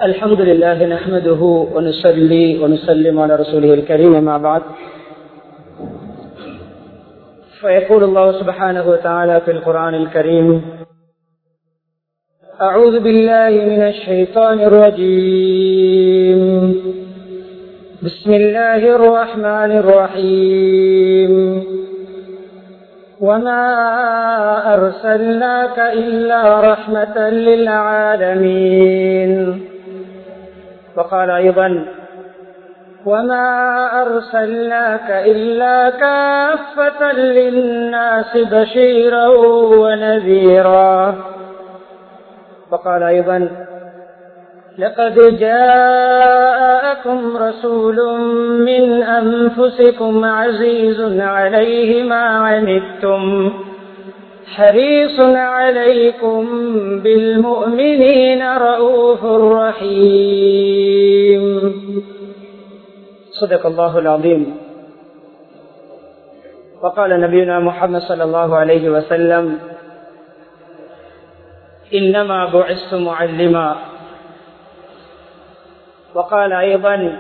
الحمد لله نحمده ونصلي ونسلم على رسوله الكريم ما بعد فيقول الله سبحانه وتعالى في القرآن الكريم أعوذ بالله من الشيطان الرجيم بسم الله الرحمن الرحيم وما أرسلناك إلا رحمة للعالمين وقال أيضا وما أرسلناك إلا كافة للناس بشيرا ونذيرا وقال أيضا لقد جاءكم رسول من أنفسكم عزيز عليه ما عنتم حريص عليكم بالمؤمنين رؤوف رحيم صدق الله العظيم وقال نبينا محمد صلى الله عليه وسلم إنما بعثت معلما وقال أيضا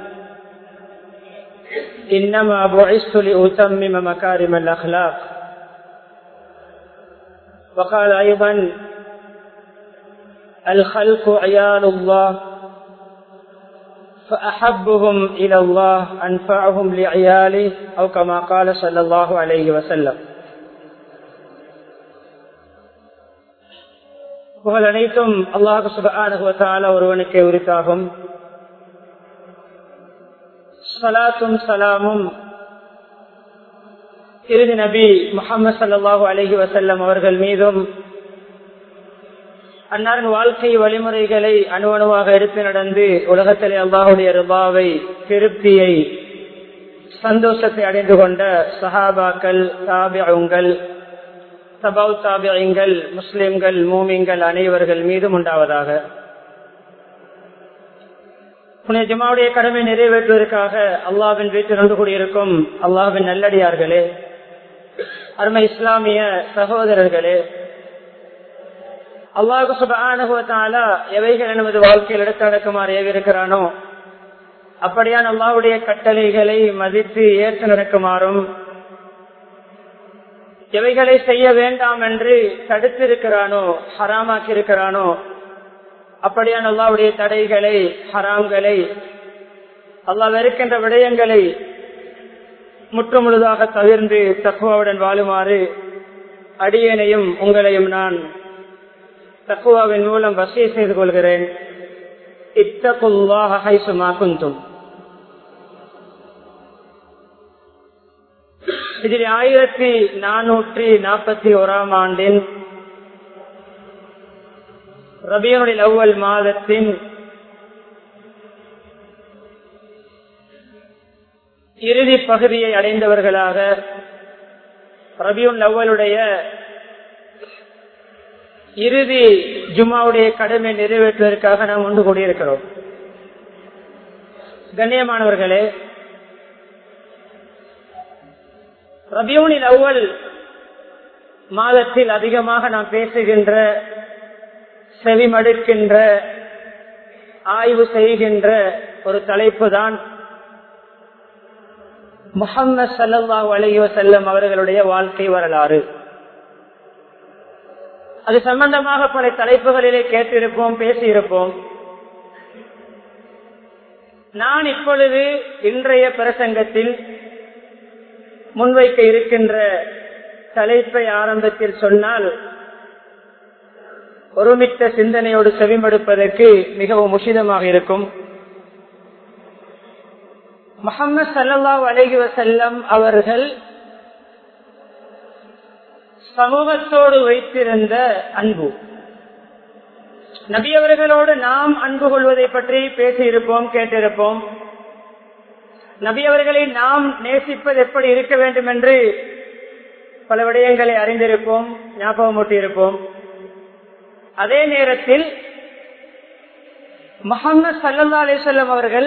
إنما بعثت لأتمم مكارم الأخلاق وقال أيضا الخلق عيال الله فأحبهم إلى الله أنفعهم لعياله أو كما قال صلى الله عليه وسلم புகழ் அனைத்தும் அல்லாஹு சுபான ஒருவனுக்கு உரித்தாகும் சலாத்தும் சலாமும் இறுதி நபி முகமது சல்லாஹூ அலஹி வசல்லம் அவர்கள் மீதும் அன்னாரின் வாழ்க்கை வழிமுறைகளை அணுவணுவாக எடுத்து நடந்து உலகத்திலே அல்லாஹுடைய ருபாவை திருப்தியை சந்தோஷத்தை அடைந்து கொண்ட சஹாபாக்கள் தாபியங்கள் சபாவ் தாபியங்கள் முஸ்லிம்கள் மூமிங்கள் அனைவர்கள் மீதும் உண்டாவதாக புனித ஜமாவுடைய கடமை நிறைவேற்றுவதற்காக அல்லாவின் வீட்டில் நின்று கூடியிருக்கும் அல்லாவின் நல்லடியார்களே அருமை இஸ்லாமிய சகோதரர்களே அல்லாஹு சுபானுவத்தால எவைகள் நமது வாழ்க்கையில் எடுத்து நடக்குமாறு ஏவிருக்கிறானோ அப்படியான அல்லாவுடைய கட்டளைகளை மதித்து ஏற்று நடக்குமாறும் எவைகளை செய்ய வேண்டாம் என்று தடுத்திருக்கிறானோ ஹராமாக்கி இருக்கிறானோ அப்படியான அல்லாவுடைய தடைகளை ஹராம்களை அல்லா வெறுக்கின்ற விடயங்களை முற்றுமுழுதாக தவிர்ந்து தக்குவாவுடன் வாழுமாறு அடியனையும் உங்களையும் நான் தக்குவாவின் மூலம் வசதி செய்து கொள்கிறேன் இத்தகுல்லாக ஹைசுமாக்குந்தும் இதில் ஆயிரத்தி நானூற்றி நாற்பத்தி ஓராம் ஆண்டின் ரபியனுடைய அவ்வல் மாதத்தின் இறுதி பகுதியை அடைந்தவர்களாக ரபியுன் அவ்வளுடைய இறுதி ஜுமாவுடைய கடமை நிறைவேற்றுவதற்காக நாம் ஒன்று கூடியிருக்கிறோம் கண்ணியமானவர்களே ரபியூனில் அவ்வல் மாதத்தில் அதிகமாக நாம் பேசுகின்ற செவிமடுக்கின்ற ஆய்வு செய்கின்ற ஒரு தலைப்பு தான் முகம்மது சல்லா அலையோ செல்லம் அவர்களுடைய வாழ்க்கை வரலாறு அது சம்பந்தமாக பல தலைப்புகளிலே கேட்டிருப்போம் பேசியிருப்போம் நான் இப்பொழுது இன்றைய பிரசங்கத்தில் முன்வைக்க இருக்கின்ற தலைப்பை ஆரம்பத்தில் சொன்னால் ஒருமித்த சிந்தனையோடு செவிமடுப்பதற்கு மிகவும் உஷிதமாக இருக்கும் முகமது சல்லா அலஹி வசல்லம் அவர்கள் சமூகத்தோடு வைத்திருந்த அன்பு நபி அவர்களோடு நாம் அன்பு கொள்வதை பற்றி பேசியிருப்போம் கேட்டிருப்போம் நபி அவர்களை நாம் நேசிப்பது எப்படி இருக்க வேண்டும் என்று பல விடயங்களை அறிந்திருப்போம் ஞாபகமூட்டியிருப்போம் அதே நேரத்தில் முகமது சல்லா அலிசல்லம் அவர்கள்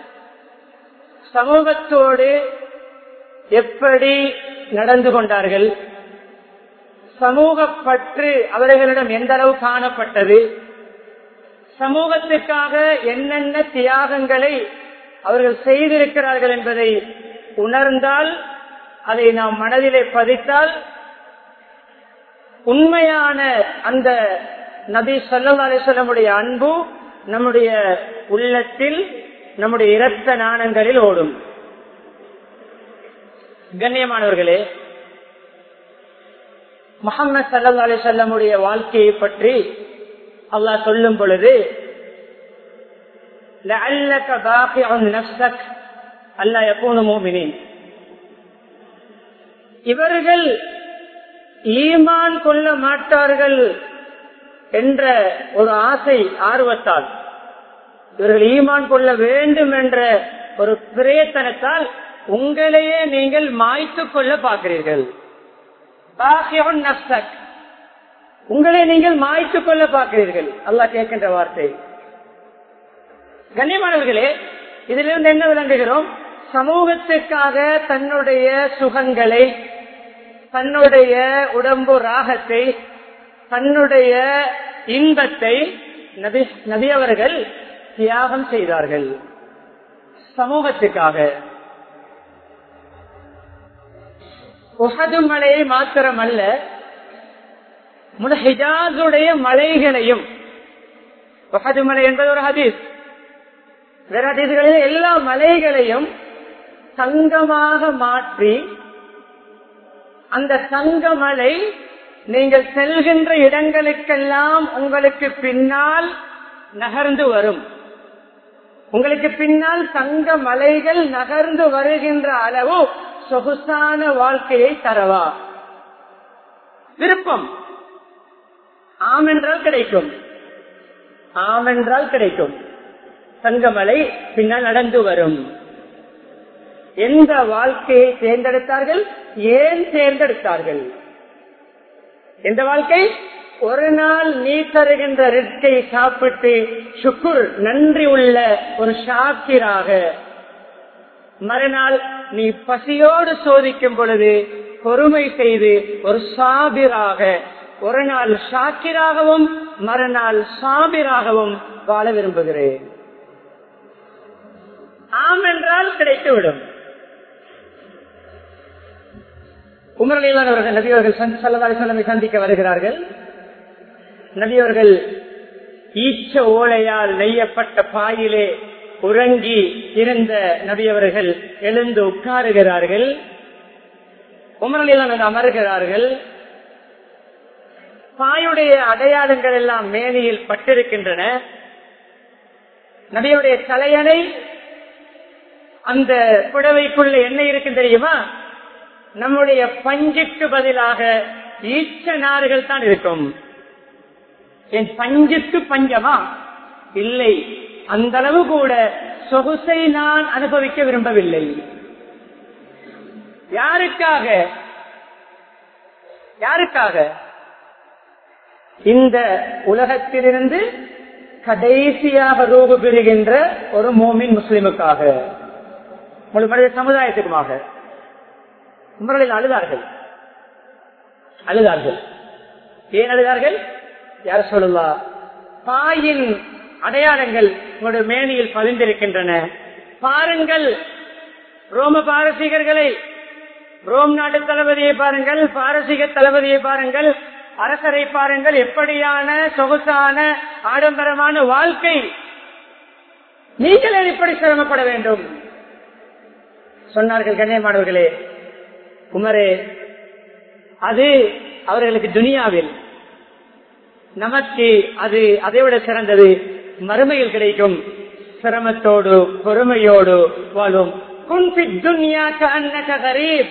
சமூகத்தோடு எப்படி நடந்து கொண்டார்கள் சமூக பற்று அவர்களிடம் எந்த அளவு காணப்பட்டது சமூகத்திற்காக என்னென்ன தியாகங்களை அவர்கள் செய்திருக்கிறார்கள் என்பதை உணர்ந்தால் அதை நாம் மனதிலே பதித்தால் உண்மையான அந்த நபி சொல்லா அலிசல்லமுடைய அன்பு நம்முடைய உள்ளத்தில் நம்முடைய இரத்த நாணங்களில் ஓடும் கண்ணியமானவர்களே முகமது சல்லா அலிசல்லமுடைய வாழ்க்கையை பற்றி அல்லாஹ் சொல்லும் பொழுது لعلك باقع نفسك ألا يكونوا مؤمنين இவர்கள் ஈமான் கொள்ள மாட்டார்கள் என்ற ஒரு ஆசை ஆர்வத்தால் இவர்கள் ஈமான் கொள்ள வேண்டும் என்ற ஒரு பிரயத்தனத்தால் உங்களையே நீங்கள் மாய்த்துக் கொள்ள பார்க்கிறீர்கள் உங்களை நீங்கள் மாய்த்துக் கொள்ள பார்க்கிறீர்கள் அல்லா கேட்கின்ற வார்த்தை கண்ணியமானவர்களே இதிலிருந்து என்ன விளங்குகிறோம் சமூகத்திற்காக தன்னுடைய சுகங்களை தன்னுடைய உடம்பு ராகத்தை தன்னுடைய இன்பத்தை நபி நபி அவர்கள் தியாகம் செய்தார்கள் சமூகத்துக்காக உகது மலையை மாத்திரமல்ல முனஹிஜாசுடைய மலைகளையும் உகது மலை என்பது ஒரு ஹதீஸ் வேற ஹதீஸ்களில் எல்லா மலைகளையும் தங்கமாக மாற்றி அந்த தங்க மலை நீங்கள் செல்கின்ற இடங்களுக்கெல்லாம் உங்களுக்கு பின்னால் நகர்ந்து வரும் உங்களுக்கு பின்னால் தங்க மலைகள் நகர்ந்து வருகின்ற அளவு சொகுசான வாழ்க்கையை தரவா விருப்பம் ஆம் என்றால் கிடைக்கும் ஆம் என்றால் கிடைக்கும் தங்கமலை பின்னால் நடந்து வரும் எந்த வாழ்க்கையை தேர்ந்தெடுத்தார்கள் ஏன் தேர்ந்தெடுத்தார்கள் எந்த வாழ்க்கை ஒரு நாள் நீ தருகின்ற ரிஸ்கை சாப்பிட்டு சுக்குர் நன்றி உள்ள ஒரு ஷாக்கிராக மறுநாள் நீ பசியோடு சோதிக்கும் பொழுது பொறுமை செய்து ஒரு சாபிராக ஒரு நாள் ஷாக்கிராகவும் மறுநாள் சாபிராகவும் வாழ விரும்புகிறேன் ஆம் என்றால் கிடைத்துவிடும் உமரலிலான் அவர்கள் நபி அவர்கள் சல்லதாலிசல்லமை சந்திக்க வருகிறார்கள் நபி அவர்கள் ஈச்ச ஓலையால் நெய்யப்பட்ட பாயிலே உறங்கி இருந்த நபி அவர்கள் எழுந்து உட்காருகிறார்கள் உமரலிலான் அமர்கிறார்கள் பாயுடைய அடையாளங்கள் எல்லாம் மேனியில் பட்டிருக்கின்றன நபியுடைய தலையணை அந்த புடவைக்குள்ள என்ன இருக்கு தெரியுமா நம்முடைய பஞ்சுக்கு பதிலாக ஈச்ச நார்கள் தான் இருக்கும் என் பஞ்சுக்கு பஞ்சமா இல்லை அந்த அளவு கூட சொகுசை நான் அனுபவிக்க விரும்பவில்லை யாருக்காக யாருக்காக இந்த உலகத்திலிருந்து கடைசியாக ரூபு பெறுகின்ற ஒரு மோமின் முஸ்லிமுக்காக முழு மனித சமுதாயத்துக்குமாக உமரலில் அழுதார்கள் அழுதார்கள் ஏன் அழுதார்கள் யார சொல்லலா தாயின் அடையாளங்கள் உங்களுடைய மேனியில் பதிந்திருக்கின்றன பாருங்கள் ரோம பாரசீகர்களை ரோம் நாட்டு தளபதியை பாருங்கள் பாரசீக தளபதியை பாருங்கள் அரசரை பாருங்கள் எப்படியான சொகுசான ஆடம்பரமான வாழ்க்கை நீங்கள் எப்படி சிரமப்பட வேண்டும் சொன்னார்கள் கண்ணியமானவர்களே உமரே அது அவர்களுக்கு துனியாவில் நமக்கு அது அதைவிட சிறந்தது மறுமையில் கிடைக்கும் சிரமத்தோடு பொறுமையோடு வாழும் குன்பித் துன்யா கஅன்னக கரீப்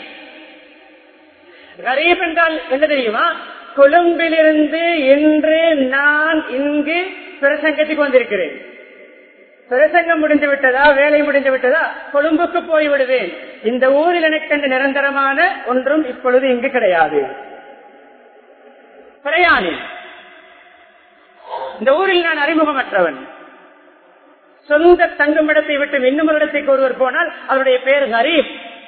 கரீப் என்றால் என்ன தெரியுமா கொழும்பிலிருந்து இன்று நான் இங்கு பிரசங்கத்துக்கு வந்திருக்கிறேன் பிரசங்கம் முடிந்து விட்டதா வேலை முடிந்து விட்டதா கொழும்புக்கு போய் விடுவேன் இந்த ஊரில் எனக்கு நிரந்தரமான ஒன்றும் இப்பொழுது இங்கு கிடையாது பிரயாணி இந்த ஊரில் நான் அறிமுகமற்றவன் சொந்த தங்குமிடத்தை விட்டு இன்னும் ஒரு இடத்துக்கு ஒருவர் போனால் அவருடைய பெயர் ஹரீப்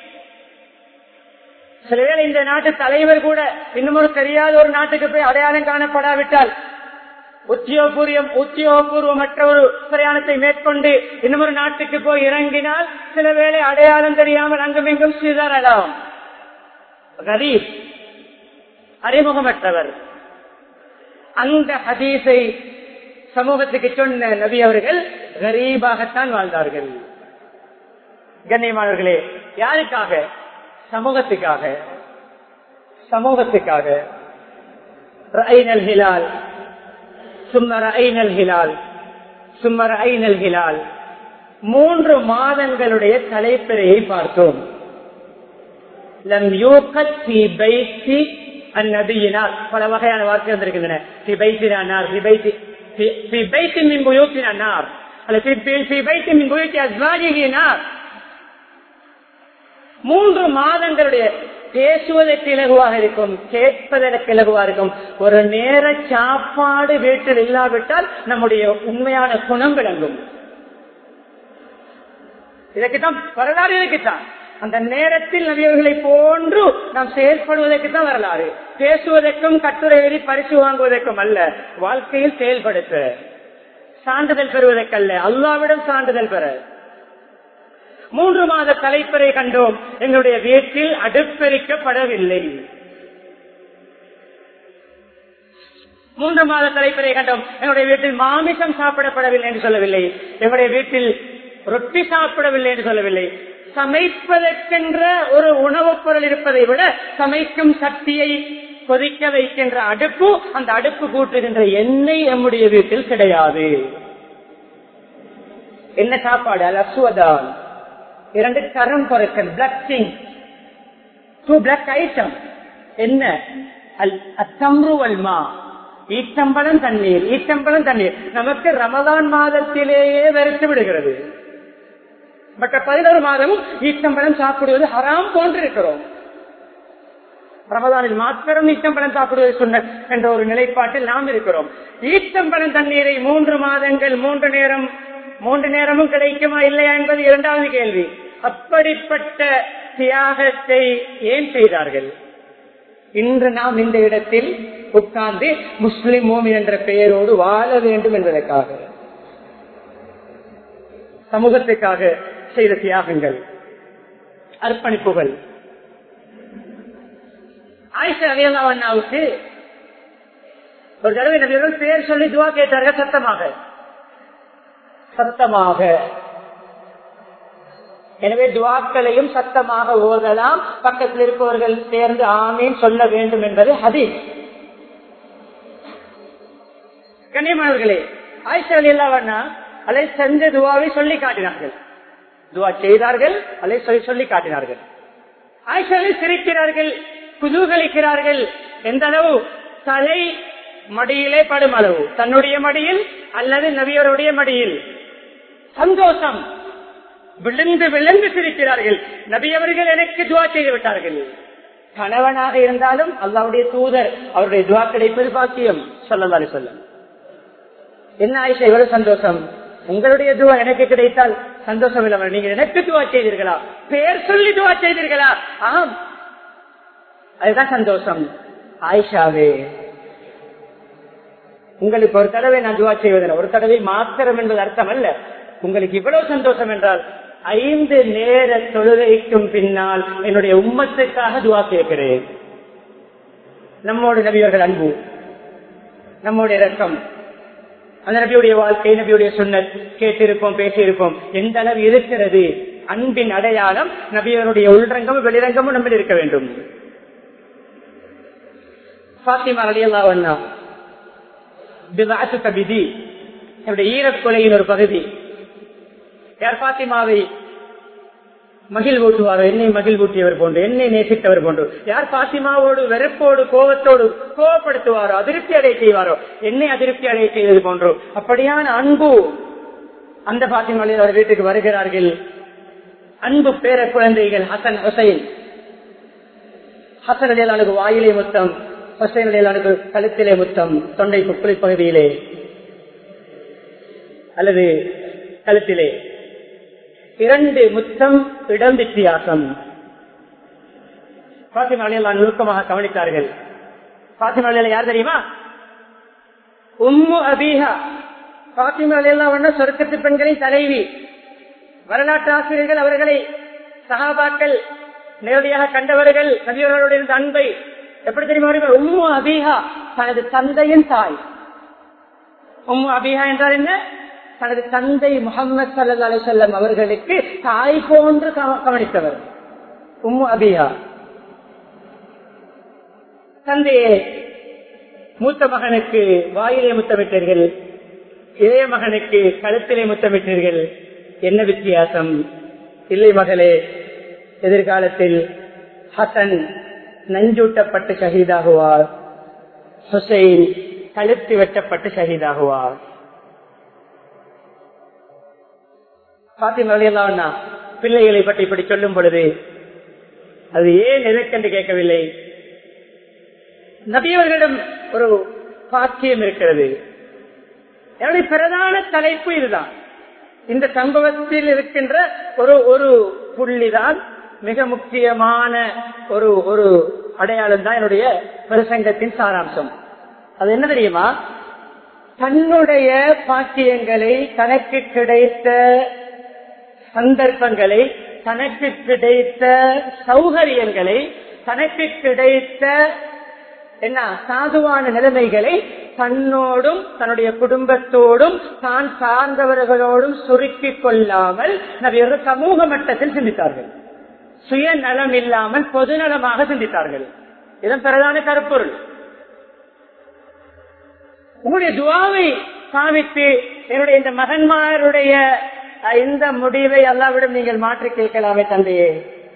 சிலவேளை இந்த நாட்டு தலைவர் கூட இன்னும் ஒரு தெரியாத ஒரு நாட்டுக்கு போய் அடையாளம் காணப்படாவிட்டால் உத்தியோகபூர்வம் உத்தியோகபூர்வமற்ற ஒரு பிரயாணத்தை மேற்கொண்டு இன்னொரு நாட்டுக்கு போய் இறங்கினால் சில வேளை அடையாளம் தெரியாமல் அங்குமிங்கும் சிதறலாம் கரீப் அறிமுகமற்றவர் அந்த ஹதீஸை சமூகத்துக்கு சொன்ன நபி அவர்கள் கரீபாகத்தான் வாழ்ந்தார்கள் கண்ணியமானவர்களே யாருக்காக சமூகத்துக்காக சமூகத்துக்காக ரஐனல் ஹிலால் சும்மர் ஐனல் ஹிலால் சும்மர் ஐனல் ஹிலால் மூன்று மாதங்களுடைய தலைப்பிறையை பார்த்தோம் லம் யூகத் ஃபீ பைத்தி அந்நபியினால் பல வகையான வார்த்தை வந்திருக்கின்றன ஃபீ பைத்தினார் ஃபீ பைத்தி ஃபீ பைத்தி மின் புயூத்தினார் அல்லது ஃபீ பைத்தி மின் புயூத்தி அஸ்வாஜிகினார் மூன்று மாதங்களுடைய பேசுவதற்கு இலகுவாக இருக்கும் கேட்பதற்கு இலகுவா இருக்கும் ஒரு நேர சாப்பாடு வீட்டில் இல்லாவிட்டால் நம்முடைய உண்மையான குணம் விளங்கும் இதற்குத்தான் வரலாறு இருக்குத்தான் அந்த நேரத்தில் நபியவர்களை போன்று நாம் செயல்படுவதற்கு தான் வரலாறு பேசுவதற்கும் கட்டுரை எழுதி பரிசு வாங்குவதற்கும் அல்ல வாழ்க்கையில் செயல்படுத்த சான்றிதழ் பெறுவதற்கல்ல அல்லாவிடம் சான்றிதழ் பெற மூன்று மாத தலைப்பறை கண்டோம் எங்களுடைய வீட்டில் அடுப்பெரிக்கப்படவில்லை மூன்று மாத தலைப்பறை கண்டோம் எங்களுடைய வீட்டில் மாமிசம் சாப்பிடப்படவில்லை என்று சொல்லவில்லை எங்களுடைய வீட்டில் ரொட்டி சாப்பிடவில்லை என்று சொல்லவில்லை சமைப்பதற்கென்ற ஒரு உணவுப் பொருள் இருப்பதை விட சமைக்கும் சக்தியை கொதிக்க வைக்கின்ற அடுப்பு அந்த அடுப்பு கூட்டுகின்ற எண்ணெய் நம்முடைய வீட்டில் கிடையாது என்ன சாப்பாடு அல் அசுவதான் இரண்டு கரம் பொருட்கள் black thing two black item என்ன அல் அத்தம்ரு அல்மா ஈச்சம்பளம் தண்ணீர் ஈச்சம்பளம் தண்ணீர் நமக்கு ரமதான் மாதத்திலேயே வெறுத்து விடுகிறது மற்ற பதினோரு மாதமும் ஈச்சம்பழம் சாப்பிடுவது ஹராம் போன்றிருக்கிறோம் ரமதானில் மாத்திரம் ஈச்சம்பழம் சாப்பிடுவது சொன்ன என்ற ஒரு நிலைப்பாட்டில் நாம் இருக்கிறோம் ஈச்சம்பழம் தண்ணீரை மூன்று மாதங்கள் மூன்று நேரம் மூன்று நேரமும் கிடைக்குமா இல்லையா என்பது இரண்டாவது கேள்வி அப்படிப்பட்ட தியாகத்தை ஏன் செய்தார்கள் இன்று நாம் இந்த இடத்தில் உட்கார்ந்து முஸ்லிம் மோமின் என்ற பெயரோடு வாழ வேண்டும் என்பதற்காக சமூகத்துக்காக செய்த தியாகங்கள் அர்ப்பணிப்புகள் ஆயிஷா அலியல்லாவுக்கு ஒரு தடவை நபியர்கள் பேர் சொல்லி துவா கேட்டார்கள் சத்தமாக சத்தமாக எனவே துவாக்களையும் சத்தமாக ஓதலாம் பக்கத்தில் இருப்பவர்கள் சேர்ந்து ஆமீன் சொல்ல வேண்டும் என்பது ஹதீஸ் கண்ணியமானவர்களே ஆயிஷா அலியல்லாவண்ணா அதை செஞ்ச துவாவை சொல்லி காட்டினார்கள் துவா செய்தார்கள் அதை சொல்லி சொல்லி காட்டினார்கள் ஆயிஷாவை சிரிக்கிறார்கள் குதூகலிக்கிறார்கள் எந்த அளவு தலை மடியிலே படும் அளவு தன்னுடைய மடியில் அல்லது நபியருடைய மடியில் சந்தோஷம் விழுந்து விழுந்து சிரிக்கிறார்கள் நபியவர்கள் எனக்கு துவா செய்து விட்டார்கள் கணவனாக இருந்தாலும் அல்லாவுடைய தூதர் அவருடைய துவா கிடைப்பது பாக்கியம் சொல்லலாரு சொல்ல என்ன ஆயிஷா இவ்வளவு சந்தோஷம் உங்களுடைய துவா எனக்கு கிடைத்தால் சந்தோஷம் இல்லாமல் நீங்க எனக்கு துவா செய்தீர்களா பெயர் சொல்லி துவா செய்தீர்களா ஆம் அதுதான் சந்தோஷம் ஆயிஷாவே உங்களுக்கு ஒரு தடவை நான் துவா செய்வதில்லை ஒரு தடவை மாத்திரம் என்பது அர்த்தம் அல்ல உங்களுக்கு இவ்வளவு சந்தோஷம் என்றால் ஐந்து நேர தொழுகைக்கும் பின்னால் என்னுடைய உம்மத்துக்காக துவா கேட்கிறேன் நம்மோட நபியர்கள் அன்பு நம்முடைய ரக்கம் அந்த நபியுடைய வாழ்க்கை நபியுடைய சொன்னல் கேட்டிருப்போம் பேசியிருப்போம் எந்த அளவு இருக்கிறது அன்பின் அடையாளம் நபியருடைய உள்ரங்கமும் வெளிரங்கமும் நம்மில் இருக்க வேண்டும் பாத்திமா அலியல்லா அண்ணா கபிதி என்னுடைய ஈரக்கொலையின் ஒரு பகுதி யார் பாத்திமாவை மகிழ் ஊட்டுவாரோ என்னை மகிழ் ஊட்டியவர் போன்று என்னை நேசித்தவர் போன்று யார் பாத்திமாவோடு வெறுப்போடு கோபத்தோடு கோபப்படுத்துவாரோ அதிருப்தி அடைய செய்வாரோ என்னை அதிருப்தி அடைய செய்தது போன்றோ அப்படியான அன்பு அந்த பாத்திமாவில் அவர் வீட்டுக்கு வருகிறார்கள் அன்பு பேர குழந்தைகள் ஹசன் ஹுசைன் ஹசன் அலியலானுக்கு வாயிலே முத்தம் ஹுசைன் அலியலானுக்கு கழுத்திலே முத்தம் தொண்டை குக்குளி பகுதியிலே அல்லது கழுத்திலே இரண்டு முத்தம் இடம் வித்தியாசம் பாத்திமா அலியலான் நுணுக்கமாக கவனித்தார்கள் பாத்திமா அலியலா யார் தெரியுமா உம்மு அபீஹா பாத்திமா எல்லாம் சொர்க்கத்து பெண்களின் தலைவி வரலாற்று ஆசிரியர்கள் அவர்களை சகாபாக்கள் நேரடியாக கண்டவர்கள் நபியவர்களோடு இருந்த அன்பை எப்படி தெரியுமா அவர்கள் உம்மு அபீஹா தனது தந்தையின் தாய் உம்மு அபீஹா என்றால் என்ன தனது தந்தை முகமது சல்லா அலிசல்லம் அவர்களுக்கு தாய் போன்று கவ- கவனித்தவர் உம்மு அபியா தந்தையே மூத்த மகனுக்கு வாயிலே முத்தமிட்டீர்கள் இளைய மகனுக்கு கழுத்திலே முத்தமிட்டீர்கள் என்ன வித்தியாசம் இல்லை மகளே எதிர்காலத்தில் ஹசன் நஞ்சூட்டப்பட்டு ஷஹீதாகுவார் ஹுசைன் கழுத்து வெட்டப்பட்டு ஷஹீதாகுவார் பாத்திமா அலியல்லாவுன்னா பிள்ளைகளை பற்றி இப்படி சொல்லும் பொழுது அது ஏன் எதற்கென்று கேட்கவில்லை நபியவர்களிடம் ஒரு பாக்கியம் இருக்கிறது என்னுடைய பிரதான தலைப்பு இதுதான் இந்த சம்பவத்தில் இருக்கின்ற ஒரு ஒரு புள்ளிதான் மிக முக்கியமான ஒரு ஒரு அடையாளம் தான் என்னுடைய பிரசங்கத்தின் சாராம்சம் அது என்ன தெரியுமா தன்னுடைய பாக்கியங்களை தனக்கு கிடைத்த சந்தர்ப்பங்களை தனக்கு கிடைத்த சௌகரியங்களை தனக்கு கிடைத்த என்ன சாதுவான நிலைமைகளை தன்னோடும் தன்னுடைய குடும்பத்தோடும் தான் சார்ந்தவர்களோடும் சுருக்கிக் கொள்ளாமல் நபியர்கள் சமூக மட்டத்தில் சிந்தித்தார்கள் சுயநலம் இல்லாமல் பொதுநலமாக சிந்தித்தார்கள் இதன் பிரதான கருப்பொருள் உங்களுடைய துவாவை காமித்து என்னுடைய இந்த மகன்மாருடைய அஹ், இந்த முடிவை அல்லாவிடம் நீங்கள் மாற்றி கேட்கலாமே தந்தையே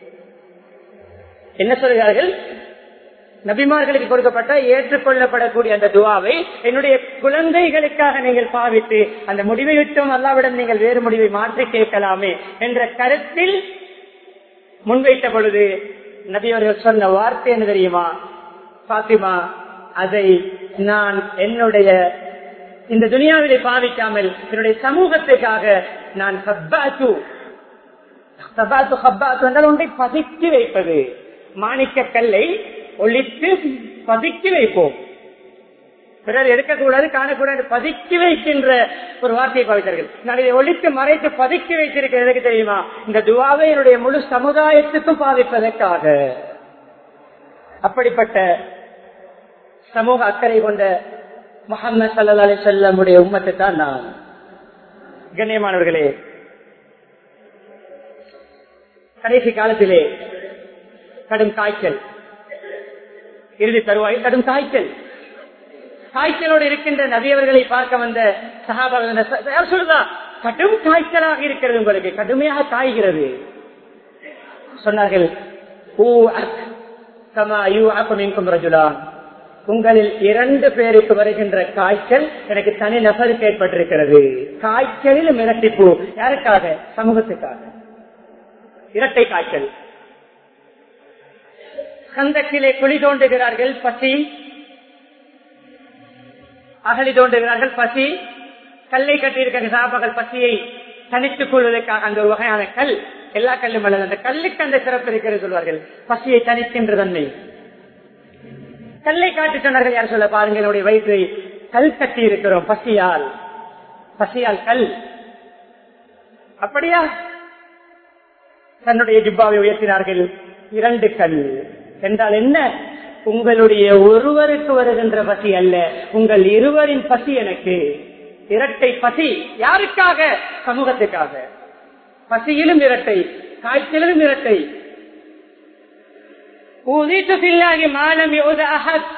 என்ன சொல்கிறார்கள் நபிமார்களுக்கு கொடுக்கப்பட்ட ஏற்றுக்கொள்ளப்படக்கூடிய அந்த துவாவை என்னுடைய குழந்தைகளுக்காக நீங்கள் பாவித்து அந்த முடிவை விட்டும் அல்லாவிடம் நீங்கள் வேறு முடிவை மாற்றி கேட்கலாமே என்ற கருத்தில் முன்வைத்த பொழுது நபி அவர்கள் சொன்ன வார்த்தை என்ன தெரியுமா பாத்திமா அதை நான் என்னுடைய இந்த துனியாவிலே பாவிக்காமல் என்னுடைய சமூகத்துக்காக நான் ஹப்பாத்து ஹப்பாத்து ஹப்பாத்து என்றால் ஒன்றை பதுக்கி வைப்பது மாணிக்க கல்லை ஒழித்து பதுக்கி வைப்போம் பிறர் எடுக்கக்கூடாது காணக்கூடாது பதுக்கி வைக்கின்ற ஒரு வார்த்தையை பாவித்தார்கள் நான் இதை ஒழித்து மறைத்து பதுக்கி வைத்திருக்கிறது எதுக்கு தெரியுமா இந்த துவாவை என்னுடைய முழு சமுதாயத்துக்கும் பாதிப்பதற்காக அப்படிப்பட்ட சமூக அக்கறை கொண்ட முகமது சல்லா அலி சொல்லமுடைய உம்மத்தை தான் நான் கண்ணியமானவர்களே கடைசி காலத்திலே கடும் காய்ச்சல் இறுதி தருவாய் கடும் காய்ச்சல் காய்ச்சலோடு இருக்கின்ற நபியவர்களை பார்க்க வந்த சகாபாக சொல்லுதா கடும் காய்ச்சலாக இருக்கிறது உங்களுக்கு கடுமையாக காய்கிறது சொன்னார்கள் "ஊ அக் கமா யூ அக் மின்கும் ரஜுலான்." உங்களில் இரண்டு பேருக்கு வருகின்ற காய்ச்சல் எனக்கு தனி நபருக்கு ஏற்பட்டிருக்கிறது காய்ச்சலில் மிரட்டிப்பு யாருக்காக சமூகத்துக்காக இரட்டை காய்ச்சல் கந்தக்கிலே குழி தோண்டுகிறார்கள் பசி அகழி தோண்டுகிறார்கள் பசி கல்லை கட்டியிருக்கிற சாபங்கள் பசியை தனித்துக் கொள்வதற்காக அந்த ஒரு வகையான கல் எல்லா கல்லும் அல்லது அந்த கல்லுக்கு அந்த சிறப்பு இருக்கிறது சொல்வார்கள் பசியை தனிக்கின்ற தன்மை கல்லை காட்டி சொன்னார்கள் யார் சொல்ல பாருங்க என்னுடைய வயிற்றை கல் கட்டி இருக்கிறோம் பசியால் பசியால் கல் அப்படியா தன்னுடைய ஜிப்பாவை உயர்த்தினார்கள் இரண்டு கல் என்றால் என்ன உங்களுடைய ஒருவருக்கு வருகின்ற பசி அல்ல உங்கள் இருவரின் பசி எனக்கு இரட்டை பசி யாருக்காக சமூகத்துக்காக பசியிலும் இரட்டை காய்ச்சலிலும் இரட்டை ஊதிட்டு பில்லாகி மானம் யோத அஹத்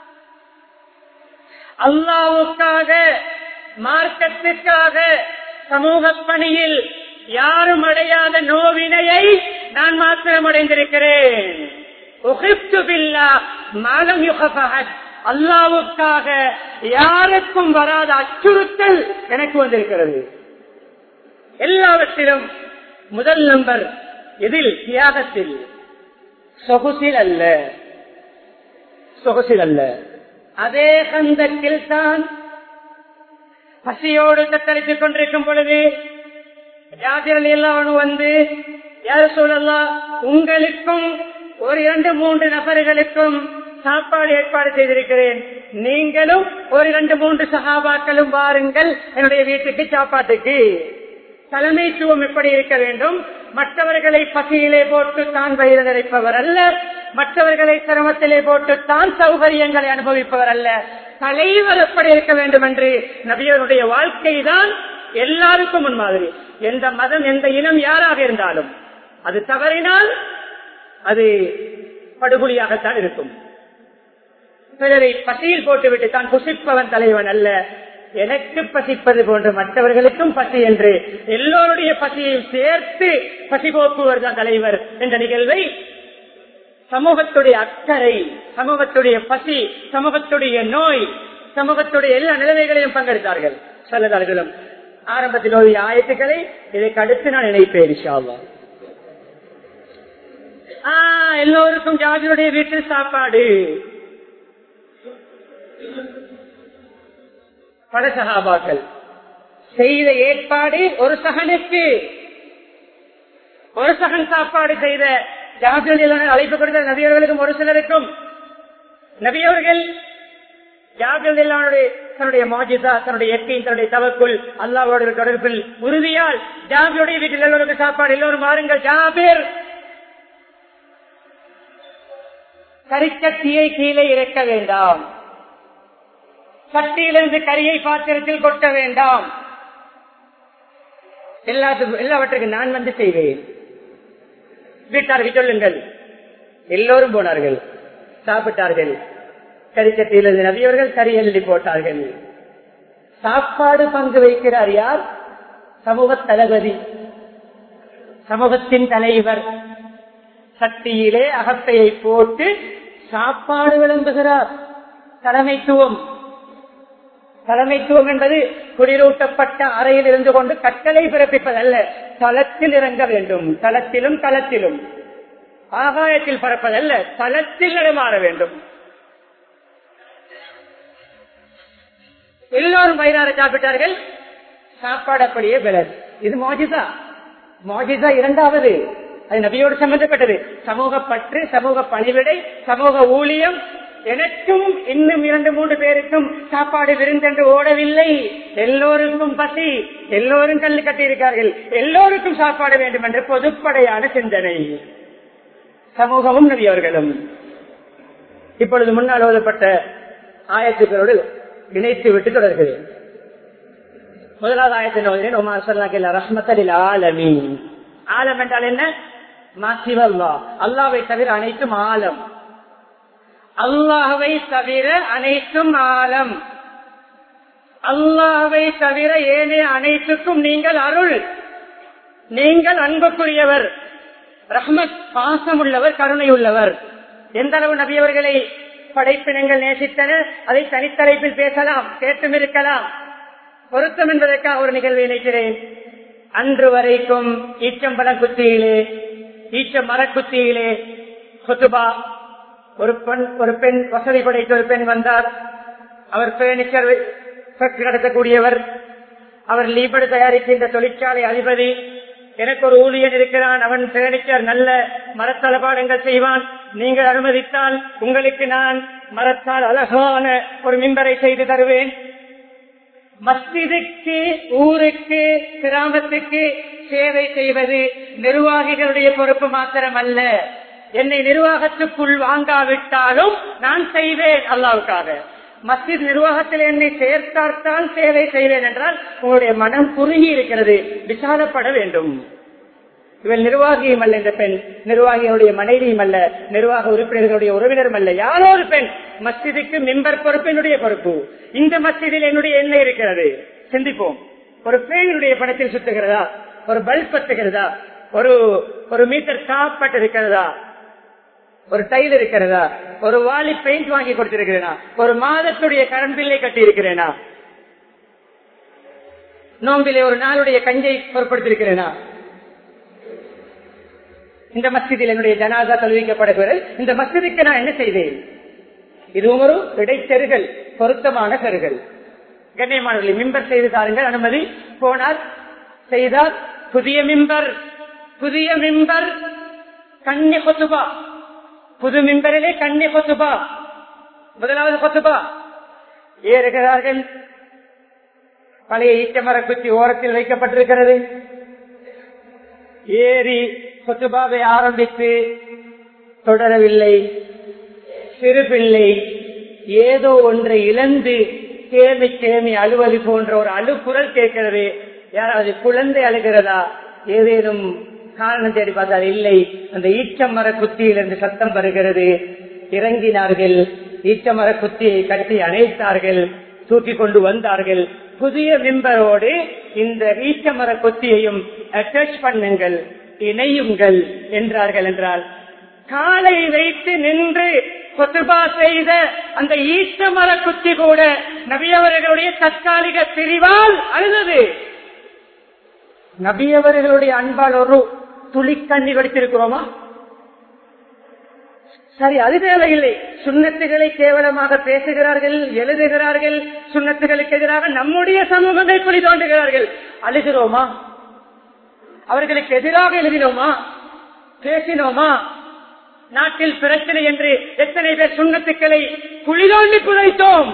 அல்லாவுக்காக மார்க்கத்துக்காக சமூக பணியில் யாரும் அடையாத நோவினையை நான் மாத்திரம் அடைந்திருக்கிறேன் உகிப்து பில்லா மாலம் யுகபஹத் அல்லாவுக்காக யாருக்கும் வராத அச்சுறுத்தல் எனக்கு வந்திருக்கிறது எல்லாவற்றிலும் முதல் நம்பர் எதில் தியாகத்தில் சொகுசில் அல்ல சொகுசில் அல்ல அதே கந்தத்தில் தான் பசியோடு தத்தளித்துக் கொண்டிருக்கும் பொழுது ஜாதிரல் எல்லாம் வந்து யார் சொல்லலாம் உங்களுக்கும் ஒரு இரண்டு மூன்று நபர்களுக்கும் சாப்பாடு ஏற்பாடு செய்திருக்கிறேன் நீங்களும் ஒரு இரண்டு மூன்று சகாபாக்களும் வாருங்கள் என்னுடைய வீட்டுக்கு சாப்பாட்டுக்கு தலைமைத்துவம் எப்படி இருக்க வேண்டும் மற்றவர்களை பசியிலே போட்டு தான் வயிறு நிறைப்பவர் அல்ல மற்றவர்களை சிரமத்திலே போட்டு தான் சௌகரியங்களை அனுபவிப்பவர் அல்ல தலைவர் எப்படி இருக்க வேண்டும் என்று நபியருடைய வாழ்க்கை தான் எல்லாருக்கும் முன்மாதிரி எந்த மதம் எந்த இனம் யாராக இருந்தாலும் அது தவறினால் அது படுகொலியாகத்தான் இருக்கும் பிறரை பசியில் போட்டுவிட்டு தான் புசிப்பவன் தலைவன் அல்ல எனக்கு பசிப்பது போன்று மற்றவர்களுக்கும் பசி என்று எல்லோருடைய பசியையும் சேர்த்து பசி போக்குவர் தான் தலைவர் என்ற நிகழ்வை சமூகத்துடைய அக்கறை சமூகத்துடைய பசி சமூகத்துடைய நோய் சமூகத்துடைய எல்லா நிலைமைகளையும் பங்கெடுத்தார்கள் சொல்லதார்களும் ஆரம்பத்தில் ஓதிய ஆயத்துக்களை இதற்கு அடுத்து நான் நினைப்பேன் இஷாவா எல்லோருக்கும் ஜாதியுடைய வீட்டில் சாப்பாடு பல சகாபாக்கள் செய்த ஏற்பாடு ஒரு சகனுக்கு ஒரு சகன் சாப்பாடு செய்த ஜாபியர்கள் அழைப்பு கொடுத்த நபியவர்களுக்கும் ஒரு சிலருக்கும் நபியவர்கள் ஜாபியர்களுடைய தன்னுடைய மாஜிதா தன்னுடைய எக்கையும் தன்னுடைய தவக்குள் அல்லாவோட தொடர்பில் உறுதியால் ஜாபியுடைய வீட்டில் எல்லோருக்கும் சாப்பாடு எல்லோரும் வாருங்கள் ஜாபீர் கரிக்கத்தியை கீழே இறக்க வேண்டாம் சட்டியிலிருந்து கரியை பாத்திரத்தில் கொட்ட வேண்டாம் எல்லாத்துக்கும் எல்லாவற்றுக்கும் நான் வந்து செய்வேன் வீட்டார்கள் சொல்லுங்கள் எல்லோரும் போனார்கள் சாப்பிட்டார்கள் கரிக்கத்திலிருந்து நபியவர்கள் கறி எழுதி போட்டார்கள் சாப்பாடு பங்கு வைக்கிறார் யார் சமூக தளபதி சமூகத்தின் தலைவர் சட்டியிலே அகப்பையை போட்டு சாப்பாடு விளம்புகிறார் தலைமைத்துவம் தலைமைத்துவம் என்பது குளிரூட்டப்பட்ட அறையில் இருந்து கொண்டு கட்டளை பிறப்பிப்பதல்ல தளத்தில் இறங்க வேண்டும் தளத்திலும் தளத்திலும் ஆகாயத்தில் பறப்பதல்ல தளத்தில் இடமாற வேண்டும் எல்லோரும் வயிறார சாப்பிட்டார்கள் சாப்பாடு அப்படியே விலர் இது மோஜிதா மோஜிதா இரண்டாவது அது நபியோடு சம்பந்தப்பட்டது சமூக பற்று சமூக பணிவிடை சமூக ஊழியம் எனக்கும் இன்னும் இரண்டு மூன்று பேருக்கும் சாப்பாடு விருந்தென்று ஓடவில்லை எல்லோருக்கும் பசி எல்லோரும் கல்லு கட்டியிருக்கார்கள் எல்லோருக்கும் சாப்பாடு வேண்டும் என்று பொதுப்படையான சிந்தனை சமூகமும் நபியவர்களும் இப்பொழுது முன்னால் ஓதப்பட்ட ஆயத்துக்களோடு இணைத்து விட்டு தொடர்கிறேன் முதலாவது ஆயத்தின் ஓதினேன் ஒமா சொல்லாக்கில்ல ரஹ்மத்தலில் ஆலமி ஆலம் என்றால் என்ன மாசிவல்லா அல்லாவை தவிர அனைத்தும் ஆலம் அல்லாஹவை தவிர அனைத்தும் ஆலம் அல்லாஹவை தவிர ஏனைய அனைத்துக்கும் நீங்கள் அருள் நீங்கள் அன்புக்குரியவர் ரஹ்மத் பாசம் உள்ளவர் கருணை உள்ளவர் எந்த அளவு நபியவர்களை படைப்பினங்கள் நேசித்தன அதை தனித்தலைப்பில் பேசலாம் கேட்டும் இருக்கலாம் பொருத்தம் என்பதற்காக ஒரு நிகழ்வை நினைக்கிறேன் அன்று வரைக்கும் ஈச்சம்பழம் குத்தியிலே ஈச்ச மரக்குத்தியிலே கொத்துபா ஒரு பெண் ஒரு பெண் வசதி படைத்த ஒரு பெண் வந்தார் அவர் பேணிச்சர் நடத்தக்கூடியவர் அவர் லீபடு தயாரிக்கின்ற தொழிற்சாலை அதிபதி எனக்கு ஒரு ஊழியன் இருக்கிறான் அவன் பேணிச்சர் நல்ல மரத்தளபாடங்கள் செய்வான் நீங்கள் அனுமதித்தால் உங்களுக்கு நான் மரத்தால் அழகான ஒரு மின்பரை செய்து தருவேன் மஸ்ஜிதுக்கு ஊருக்கு கிராமத்துக்கு சேவை செய்வது நிர்வாகிகளுடைய பொறுப்பு மாத்திரம் அல்ல என்னை நிர்வாகத்துக்குள் வாங்காவிட்டாலும் நான் செய்வேன் அல்லாவுக்காக மஸ்ஜித் நிர்வாகத்தில் என்னை சேர்த்தால்தான் சேவை செய்வேன் என்றால் உங்களுடைய மனம் குறுகி இருக்கிறது விசாலப்பட வேண்டும் இவள் நிர்வாகியும் அல்ல இந்த பெண் நிர்வாகிகளுடைய மனைவியும் அல்ல நிர்வாக உறுப்பினர்களுடைய உறவினரும் அல்ல யாரோ ஒரு பெண் மஸ்ஜிதுக்கு மிம்பர் பொறுப்பு என்னுடைய பொறுப்பு இந்த மஸ்ஜிதில் என்னுடைய எண்ணெய் இருக்கிறது சிந்திப்போம் ஒரு பேனுடைய படத்தில் சுத்துகிறதா ஒரு பல்ப் பத்துகிறதா ஒரு ஒரு மீட்டர் காப்பட் இருக்கிறதா ஒரு டைல் இருக்கிறதா ஒரு வாலி பெயிண்ட் வாங்கி கொடுத்திருக்கிறேனா ஒரு மாதத்துடைய கரண்ட் பில்லை கட்டி இருக்கிறேனா நோம்பிலே ஒரு நாளுடைய கஞ்சை பொருட்படுத்திருக்கிறேனா இந்த மஸ்ஜிதில் என்னுடைய ஜனாதா தொழுவிக்கப்படுகிறது இந்த மஸ்ஜிதுக்கு நான் என்ன செய்தேன் இதுவும் ஒரு இடைத்தெருகள் பொருத்தமான தெருகள் கண்ணியமானவர்களை மிம்பர் செய்து தாருங்கள் அனுமதி போனார் செய்தார் புதிய மிம்பர் புதிய மிம்பர் கண்ணி கொத்துபா புது மிம்பரிலே கண்ணி கொத்துபா முதலாவது கொத்துபா ஏறுகிறார்கள் பழைய ஈச்சமர குச்சி ஓரத்தில் வைக்கப்பட்டிருக்கிறது ஏறி சொத்துபாவை ஆரம்பித்து தொடரவில்லை சிறு பிள்ளை ஏதோ ஒன்றை இழந்து தேமி தேமி அழுவது போன்ற ஒரு அழுக்குரல் கேட்கிறது யாராவது குழந்தை அழுகிறதா ஏதேனும் காரணம் தேடி பார்த்தால் இல்லை அந்த ஈச்சமர குத்தியிலிருந்து சத்தம் வருகிறது இறங்கினார்கள் ஈச்சமர குத்தியை கட்டி அணைத்தார்கள் தூக்கி கொண்டு வந்தார்கள் புதிய மிம்பரோடு இந்த ஈச்சமர கொத்தியையும் அட்டாச் பண்ணுங்கள் இணையுங்கள் என்றார்கள் என்றால் காலை வைத்து நின்று கொத்துபா செய்த அந்த ஈச்சமர குத்தி கூட நபியவர்களுடைய தற்காலிக பிரிவால் அழுதது நபியவர்களுடைய அன்பால் ஒரு துளி கண்ணி வடித்திருக்கிறோமா சரி அது தேவையில்லை சுண்ணத்துகளை கேவலமாக பேசுகிறார்கள் எழுதுகிறார்கள் சுண்ணத்துகளுக்கு எதிராக நம்முடைய சமூகத்தை குறி தோன்றுகிறார்கள் அழுகிறோமா அவர்களுக்கு எதிராக எழுதினோமா பேசினோமா நாட்டில் பிரச்சனை என்று எத்தனை பேர் சுண்ணத்துக்களை குளிதோண்டி புதைத்தோம்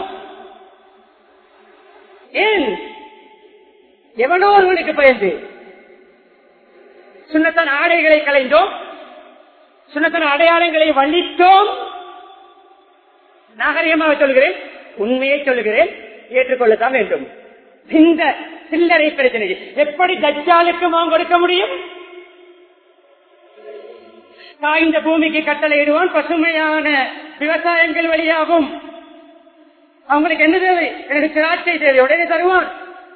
ஏன் எவனோ ஒருவனுக்கு பயந்து சுண்ணத்தன் ஆடைகளை கலைந்தோம் சுண்ணத்தன் அடையாளங்களை வள்ளித்தோம் நாகரிகமாக சொல்கிறேன் உண்மையை சொல்கிறேன் ஏற்றுக்கொள்ளத்தான் வேண்டும் இந்த சில்லறை பிரச்சனை எப்படி தஜ்ஜாலுக்கு மாம் கொடுக்க முடியும் காய்ந்த பூமிக்கு கட்டளை இடுவான் பசுமையான விவசாயங்கள் வழியாகும் அவங்களுக்கு என்ன தேவை எனக்கு திராட்சை தேவை உடனே தருவான்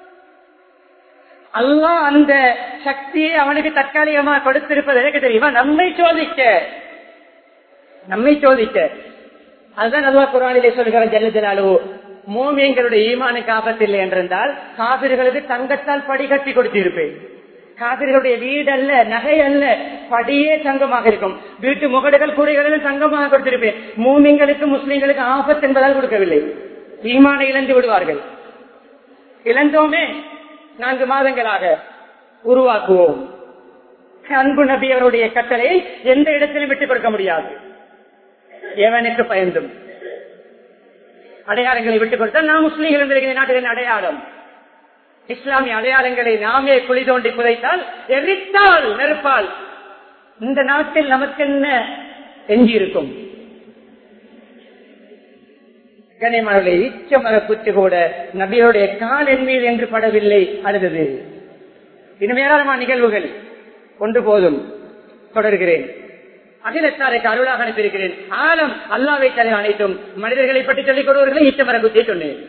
அல்லா அந்த சக்தியை அவனுக்கு தற்காலிகமாக கொடுத்திருப்பது எனக்கு தெரியுமா நம்மை சோதிக்க நம்மை சோதிக்க அதுதான் அல்லா குரானிலே சொல்கிற ஜல்ல ஜலாலு மோமியங்களுடைய ஈமானுக்கு ஆபத்தில்லை என்றிருந்தால் காவிர்களுக்கு தங்கத்தால் படி கட்டி கொடுத்திருப்பேன் காவிர்களுடைய வீடு அல்ல நகை அல்ல படியே தங்கமாக இருக்கும் வீட்டு முகடுகள் கூடைகளிலும் தங்கமாக கொடுத்திருப்பேன் மூமிங்களுக்கு முஸ்லிம்களுக்கு ஆபத்து என்பதால் கொடுக்கவில்லை ஈமானை இழந்து விடுவார்கள் இழந்தோமே நான்கு மாதங்களாக உருவாக்குவோம் அன்பு நபி அவருடைய கட்டளை எந்த இடத்திலும் விட்டுக் கொடுக்க முடியாது எவனுக்கு பயந்தும் அடையாளங்களை விட்டுக் கொடுத்தால் நாம் முஸ்லீம்கள் இருந்திருக்கிற நாட்டின் அடையாளம் இஸ்லாமிய அடையாளங்களை நாமே குழி தோண்டி புதைத்தால் எரித்தால் நெருப்பால் இந்த நாட்டில் நமக்கு என்ன எஞ்சி இருக்கும் கனிமலை ஈச்சமர குச்சி கூட நபியோடைய கால் என் மீது என்று படவில்லை அழுதது இன்னும் ஏராளமான நிகழ்வுகள் ஒன்று போதும் தொடர்கிறேன் அகிலத்தாருக்கு அருளாக அனுப்பியிருக்கிறேன் ஆழம் அல்லாவை தலை அனைத்தும் மனிதர்களை பற்றி சொல்லிக் கொடுவர்களை ஈச்சமர குத்தியை சொன்னேன்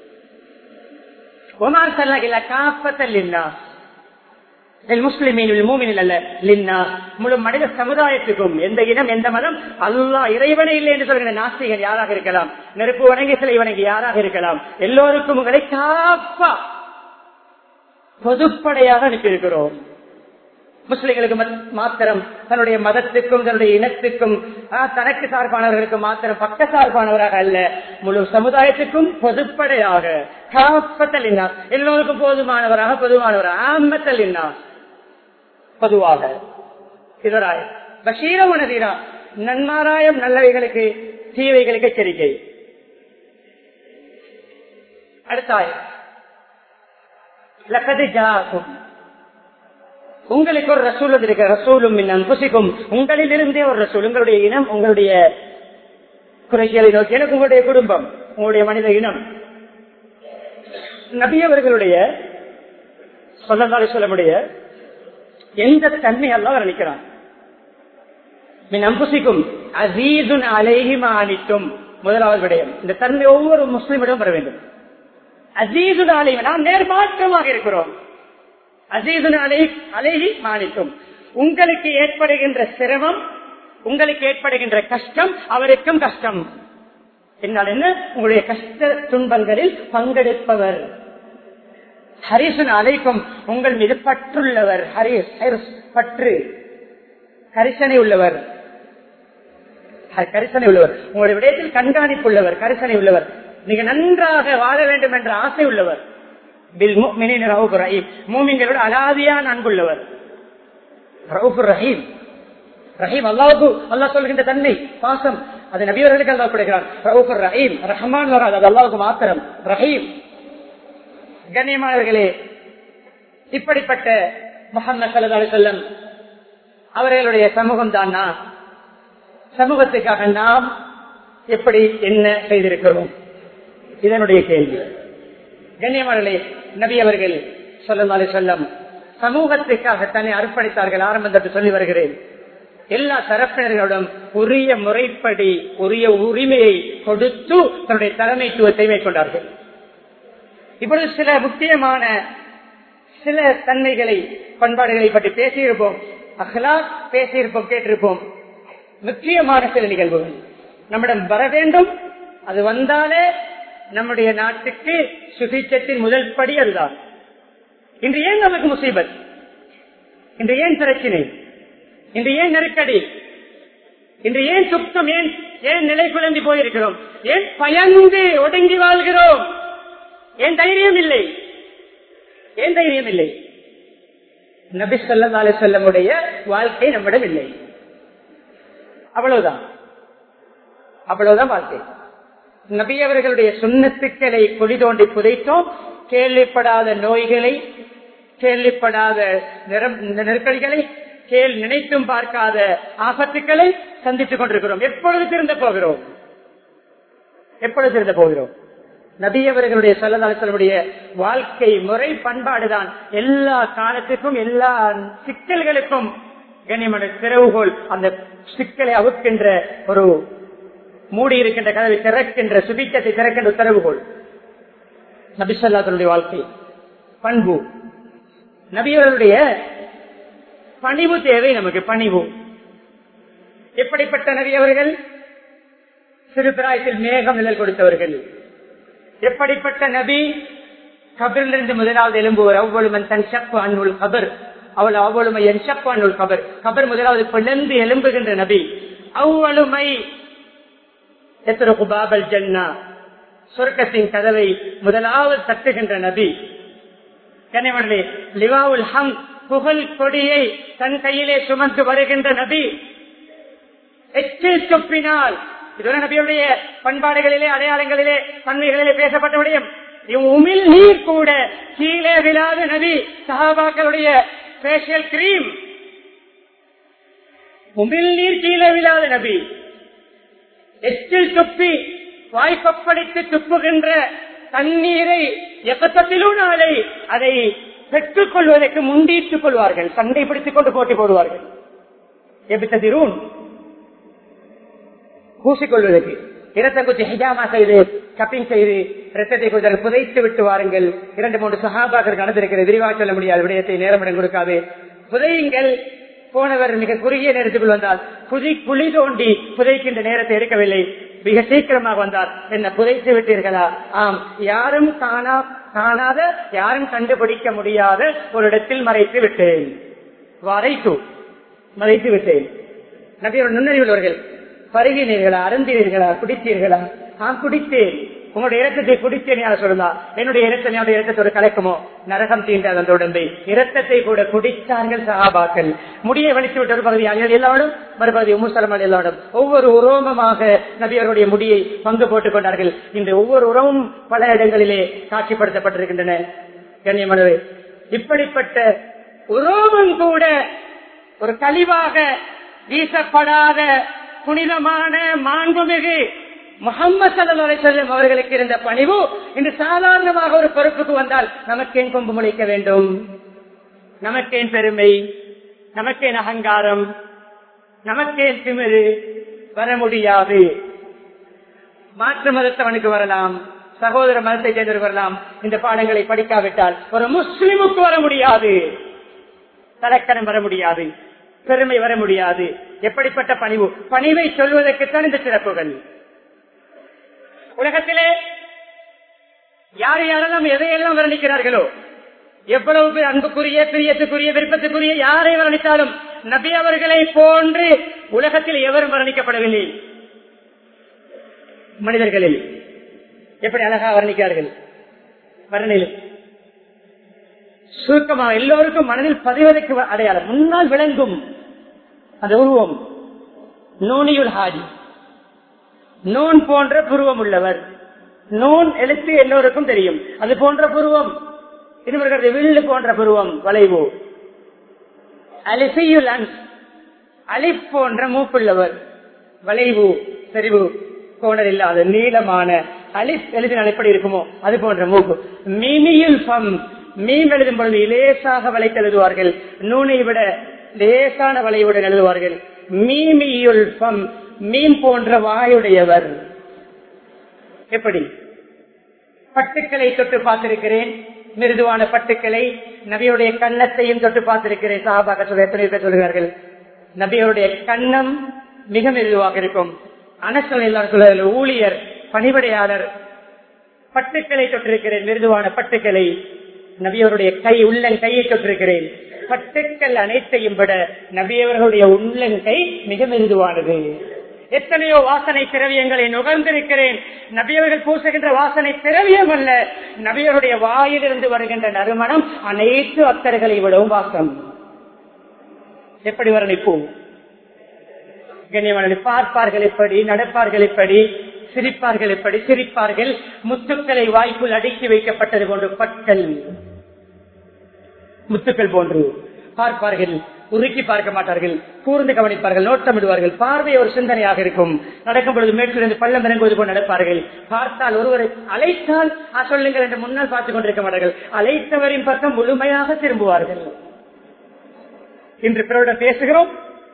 ஒமார் சல்லாகில காப்பத்தல் முஸ்லிமின் மூமினில் அல்ல லின்னா முழு மனித சமுதாயத்துக்கும் எந்த இனம் எந்த மதம் அல்லா இறைவனை இல்லை என்று சொல்கிற நாஸ்திகர் யாராக இருக்கலாம் நெருப்பு வணங்கி சிலை வணங்கி யாராக இருக்கலாம் எல்லோருக்கும் உங்களை காப்பா பொதுப்படையாக அனுப்பியிருக்கிறோம் முஸ்லிம்களுக்கு மாத்திரம் தன்னுடைய மதத்துக்கும் தன்னுடைய இனத்துக்கும் தனக்கு சார்பானவர்களுக்கு மாத்திரம் பக்க சார்பானவராக அல்ல முழு சமுதாயத்துக்கும் பொதுப்படையாக காப்பத்தல் இன்னா எல்லோருக்கும் போதுமானவராக பொதுவானவராக ஆமத்தல் இன்னா பொதுவாக இதராய் பஷீரம் உணர்கிறா நன்மாராயம் நல்லவைகளுக்கு தீவைகளுக்கு எச்சரிக்கை அடுத்தாய் லக்கது ஜாக்கும் உங்களுக்கு ஒரு ரசூல் இருக்க ரசூலும் புசிக்கும் உங்களில் இருந்தே ஒரு ரசூல் உங்களுடைய இனம் உங்களுடைய குறைகளை நோக்கி எனக்கு உங்களுடைய குடும்பம் உங்களுடைய மனித இனம் நபியவர்களுடைய சொல்லந்தாலே சொல்லமுடைய எந்த தன்மை எல்லாம் வர்ணிக்கிறான் நம்புசிக்கும் அசீதுன் அலேஹிமா அளித்தும் முதலாவது விடயம் இந்த தன்மை ஒவ்வொரு முஸ்லிமிடம் வர வேண்டும் அசீதுன் அலேஹி நாம் நேர்மாற்றமாக இருக்கிறோம் அசீதுன் அலை அலேஹி மாணிக்கும் உங்களுக்கு ஏற்படுகின்ற சிரமம் உங்களுக்கு ஏற்படுகின்ற கஷ்டம் அவருக்கும் கஷ்டம் என்னால் என்ன உங்களுடைய கஷ்ட துன்பங்களில் பங்கெடுப்பவர் ஹரிசன் அலைக்கும் உங்கள் மீது பற்றுள்ளவர் ஹரிஸ் ஹரிஸ் பற்று கரிசனை உள்ளவர் கரிசனை உள்ளவர் உங்களுடைய விடயத்தில் கண்காணிப்பு உள்ளவர் கரிசனை உள்ளவர் மிக நன்றாக வாழ வேண்டும் என்ற ஆசை உள்ளவர் மூமிங்களோட அலாதியான அன்புள்ளவர் ரஹீம் ரஹீம் அல்லாவுக்கு அல்லா சொல்கின்ற தன்மை பாசம் அது நபியவர்களுக்கு அல்லா கொடுக்கிறான் ரவுஃபுர் ரஹீம் ரஹ்மான் வராது அது அல்லாவுக்கு மாத்திரம் ரஹீம் கண்ணியமானவர்களே இப்படிப்பட்ட முகமது சல்லா செல்லம் அவர்களுடைய சமூகம் தான் நான் சமூகத்துக்காக நாம் எப்படி என்ன செய்திருக்கிறோம் இதனுடைய கேள்வி கண்ணியமானே நபி அவர்கள் சொல்லி சொல்லம் சமூகத்துக்காக தன்னை அர்ப்பணித்தார்கள் ஆரம்பத்தை சொல்லி வருகிறேன் எல்லா தரப்பினர்களிடம் உரிய முறைப்படி உரிய உரிமையை கொடுத்து தன்னுடைய தலைமைத்துவத்தை மேற்கொண்டார்கள் இப்பொழுது சில முக்கியமான சில தன்மைகளை பண்பாடுகளை பற்றி பேசியிருப்போம் அஹ்லா பேசியிருப்போம் கேட்டிருப்போம் முக்கியமான சில நிகழ்வுகள் நம்மிடம் வர வேண்டும் அது வந்தாலே நம்முடைய நாட்டுக்கு சுபிச்சத்தின் முதல் படி அதுதான் இன்று ஏன் நமக்கு முசீபத் இன்று ஏன் பிரச்சினை இன்று ஏன் நெருக்கடி இன்று ஏன் சுத்தம் ஏன் ஏன் நிலை குழந்தி போயிருக்கிறோம் ஏன் பயந்து ஒடுங்கி வாழ்கிறோம் ஏன் தைரியம் இல்லை ஏன் தைரியம் இல்லை நபி சொல்லா செல்லமுடைய வாழ்க்கை நம்மிடம் இல்லை அவ்வளவுதான் அவ்வளவுதான் வாழ்க்கை நபி அவர்களுடைய சுண்ணத்துக்களை குழி தோண்டி புதைத்தோம் கேள்விப்படாத நோய்களை கேள்விப்படாத நெருக்கடிகளை கேள் நினைத்தும் பார்க்காத ஆபத்துக்களை சந்தித்துக் கொண்டிருக்கிறோம் எப்பொழுது திருந்த போகிறோம் எப்பொழுது திருந்த போகிறோம் நபியவர்களுடைய சொல்லதாளர்களுடைய வாழ்க்கை முறை பண்பாடுதான் எல்லா காலத்துக்கும் எல்லா சிக்கல்களுக்கும் கனிமன திறவுகோல் அந்த சிக்கலை அவுக்கின்ற ஒரு மூடி இருக்கின்ற கதவை திறக்கின்ற சுபிக்கத்தை திறக்கின்ற திறவுகோல் நபிசல்லாத்தனுடைய வாழ்க்கை பண்பு நபியவர்களுடைய பணிவு தேவை நமக்கு பணிவு எப்படிப்பட்ட நபியவர்கள் சிறுபிராயத்தில் மேகம் நிழல் கொடுத்தவர்கள் எப்படிப்பட்ட நபி கபரிலிருந்து முதலாவது எழும்புவர் அவ்வளவன் தன் சப்பு அன்னுள் கபர் அவள் அவ்வளவுமை என் சப்பு அன்னுள் கபர் கபர் முதலாவது பிளந்து எழும்புகின்ற நபி அவ்வளவுமை பாபல் ஜன்னா சொர்க்கத்தின் கதவை முதலாவது தட்டுகின்ற நபி கனிமணி லிவாவுல் ஹம் புகழ் கொடியை தன் கையிலே சுமந்து வருகின்ற நபி எச்சில் துப்பினால் இதுவரை நபியுடைய பண்பாடுகளிலே அடையாளங்களிலே தன்மைகளிலே பேசப்பட்ட விடயம் உமிழ் நீர் கூட கீழே விழாத நபி சஹாபாக்களுடைய ஃபேஷியல் கிரீம் உமிழ் நீர் கீழே விழாத நபி எச்சில் துப்பி வாய்ப்படித்து துப்புகின்ற தண்ணீரை எப்பத்திலும் நாளை அதை பெற்றுக் கொள்வதற்கு முண்டீட்டுக் கொள்வார்கள் சண்டை பிடித்துக் கொண்டு போட்டி போடுவார்கள் எபித்ததிரூன் பூசிக்கொள்வதற்கு இரத்தங்குச்சி ஹிஜாமா செய்து கப்பிங் செய்து ரத்தத்தை கொஞ்சம் புதைத்து விட்டு வாருங்கள் இரண்டு மூன்று சகாபாக்கள் நடந்திருக்கிறது விரிவாக சொல்ல முடியாது விடயத்தை நேரமிடம் கொடுக்காது புதையுங்கள் போனவர் மிக குறுகிய நேரத்துக்குள் வந்தால் புதி குழி தோண்டி புதைக்கின்ற நேரத்தை எடுக்கவில்லை மிக சீக்கிரமாக வந்தார் என்ன புதைத்து விட்டீர்களா ஆம் யாரும் காணா காணாத யாரும் கண்டுபிடிக்க முடியாத ஒரு இடத்தில் மறைத்து விட்டேன் வரைத்து மறைத்து விட்டேன் நபியோட நுண்ணறிவுள்ளவர்கள் பருகினீர்களா அருந்தினீர்களா குடித்தீர்களா நான் குடித்தேன் உங்களுடைய இரத்தத்தை குடித்தேன் யார சொல்லலாம் என்னுடைய இரத்தம் என்னுடைய இரத்தத்தோடு கலக்குமோ நரகம் தீண்டாத அந்த உடம்பை இரத்தத்தை கூட குடித்தார்கள் சகாபாக்கள் முடியை வலித்து விட்ட ஒரு பகுதி எல்லாரும் மறுபகுதி உமுசலமல் எல்லாரும் ஒவ்வொரு உரோமமாக நபியருடைய முடியை பங்கு போட்டுக் கொண்டார்கள் இந்த ஒவ்வொரு உறவும் பல இடங்களிலே காட்சிப்படுத்தப்பட்டிருக்கின்றன கண்ணியமானது இப்படிப்பட்ட உரோமம் கூட ஒரு கழிவாக வீசப்படாத புனிதமான மாண்புமிகு முகம்மது செல்லும் அவர்களுக்கு இருந்த பணிவு இன்று சாதாரணமாக ஒரு பொறுப்புக்கு வந்தால் நமக்கேன் கொம்பு முளைக்க வேண்டும் நமக்கேன் பெருமை நமக்கேன் அகங்காரம் நமக்கேன் திமிரு வர முடியாது மாற்று மதத்தவனுக்கு வரலாம் சகோதர மதத்தை சேர்ந்து வரலாம் இந்த பாடங்களை படிக்காவிட்டால் ஒரு முஸ்லிமுக்கு வர முடியாது தலக்கணம் வர முடியாது பெருமை வர முடியாது எப்படிப்பட்ட பணிவு பணிவை சொல்வதற்குத்தான் இந்த சிறப்புகள் உலகத்திலே யார் யாரெல்லாம் எதையெல்லாம் வர்ணிக்கிறார்களோ எவ்வளவு அன்புக்குரிய பிரியத்துக்குரிய விருப்பத்துக்குரிய யாரை வர்ணித்தாலும் நபி அவர்களை போன்று உலகத்தில் எவரும் வர்ணிக்கப்படவில்லை மனிதர்களில் எப்படி அழகா வர்ணிக்கிறார்கள் வர்ணையில் சுருக்கமாக எல்லோருக்கும் மனதில் பதிவதற்கு அடையாளம் முன்னால் விளங்கும் அந்த உருவம் நோனியுல் ஹாஜி நூன் போன்ற புருவம் உள்ளவர் நூன் எழுத்து எல்லோருக்கும் தெரியும் அது போன்ற புருவம் இது வருகிறது வில்லு போன்ற புருவம் வளைவு அலிசியுல் அன்ஸ் அலிப் போன்ற மூப்புள்ளவர் வளைவு செறிவு கோணல் இல்லாத நீளமான அலிப் எழுதினால் எப்படி இருக்குமோ அது போன்ற மூப்பு மீமியுல் பம் மீம் எழுதும் பொழுது லேசாக வளைத்து எழுதுவார்கள் நூனை விட லேசான வளைவுடன் எழுதுவார்கள் மீமியுல் பம் மீன் போன்ற வாயுடையவர் எப்படி பட்டுக்களை தொட்டு பார்த்திருக்கிறேன் மிருதுவான பட்டுக்களை நபியுடைய கன்னத்தையும் தொட்டு பார்த்திருக்கிறேன் சாபாக சொல்ல எத்தனை பேர் சொல்கிறார்கள் நபியுடைய கண்ணம் மிக மிருதுவாக இருக்கும் அனசல் சொல்ல ஊழியர் பணிபடையாளர் பட்டுக்களை தொட்டிருக்கிறேன் மிருதுவான பட்டுக்களை நபியவருடைய கை உள்ளங்கையை தொட்டிருக்கிறேன் பட்டுக்கள் அனைத்தையும் விட நபியவர்களுடைய உள்ளங்கை மிக மிருதுவானது எத்தனையோ வாசனை திரவியங்களை நுகர்ந்திருக்கிறேன் நபியவர்கள் பூசுகின்ற வாசனை திரவியம் அல்ல நபியருடைய வாயிலிருந்து வருகின்ற நறுமணம் அனைத்து அத்தர்களை விடவும் வாசம் எப்படி வர்ணிப்போம் கண்ணியமான பார்ப்பார்கள் எப்படி நடப்பார்கள் எப்படி சிரிப்பார்கள் எப்படி சிரிப்பார்கள் முத்துக்களை வாய்க்குள் அடுக்கி வைக்கப்பட்டது போன்று பற்கள் முத்துக்கள் போன்று பார்ப்பார்கள் உருக்கி பார்க்க மாட்டார்கள் கூர்ந்து கவனிப்பார்கள் நோட்டமிடுவார்கள் பார்வை ஒரு சிந்தனையாக இருக்கும் நடக்கும் பொழுது மேற்கிலிருந்து பள்ளம் இறங்குவது போல் நடப்பார்கள் பார்த்தால் ஒருவரை அழைத்தால் "ஆ, சொல்லுங்கள் என்று முன்னால் பார்த்துக் கொண்டிருக்க மாட்டார்கள் அழைத்தவரின் பக்கம் முழுமையாக திரும்புவார்கள் இன்று பிறருடன் பேசுகிறோம்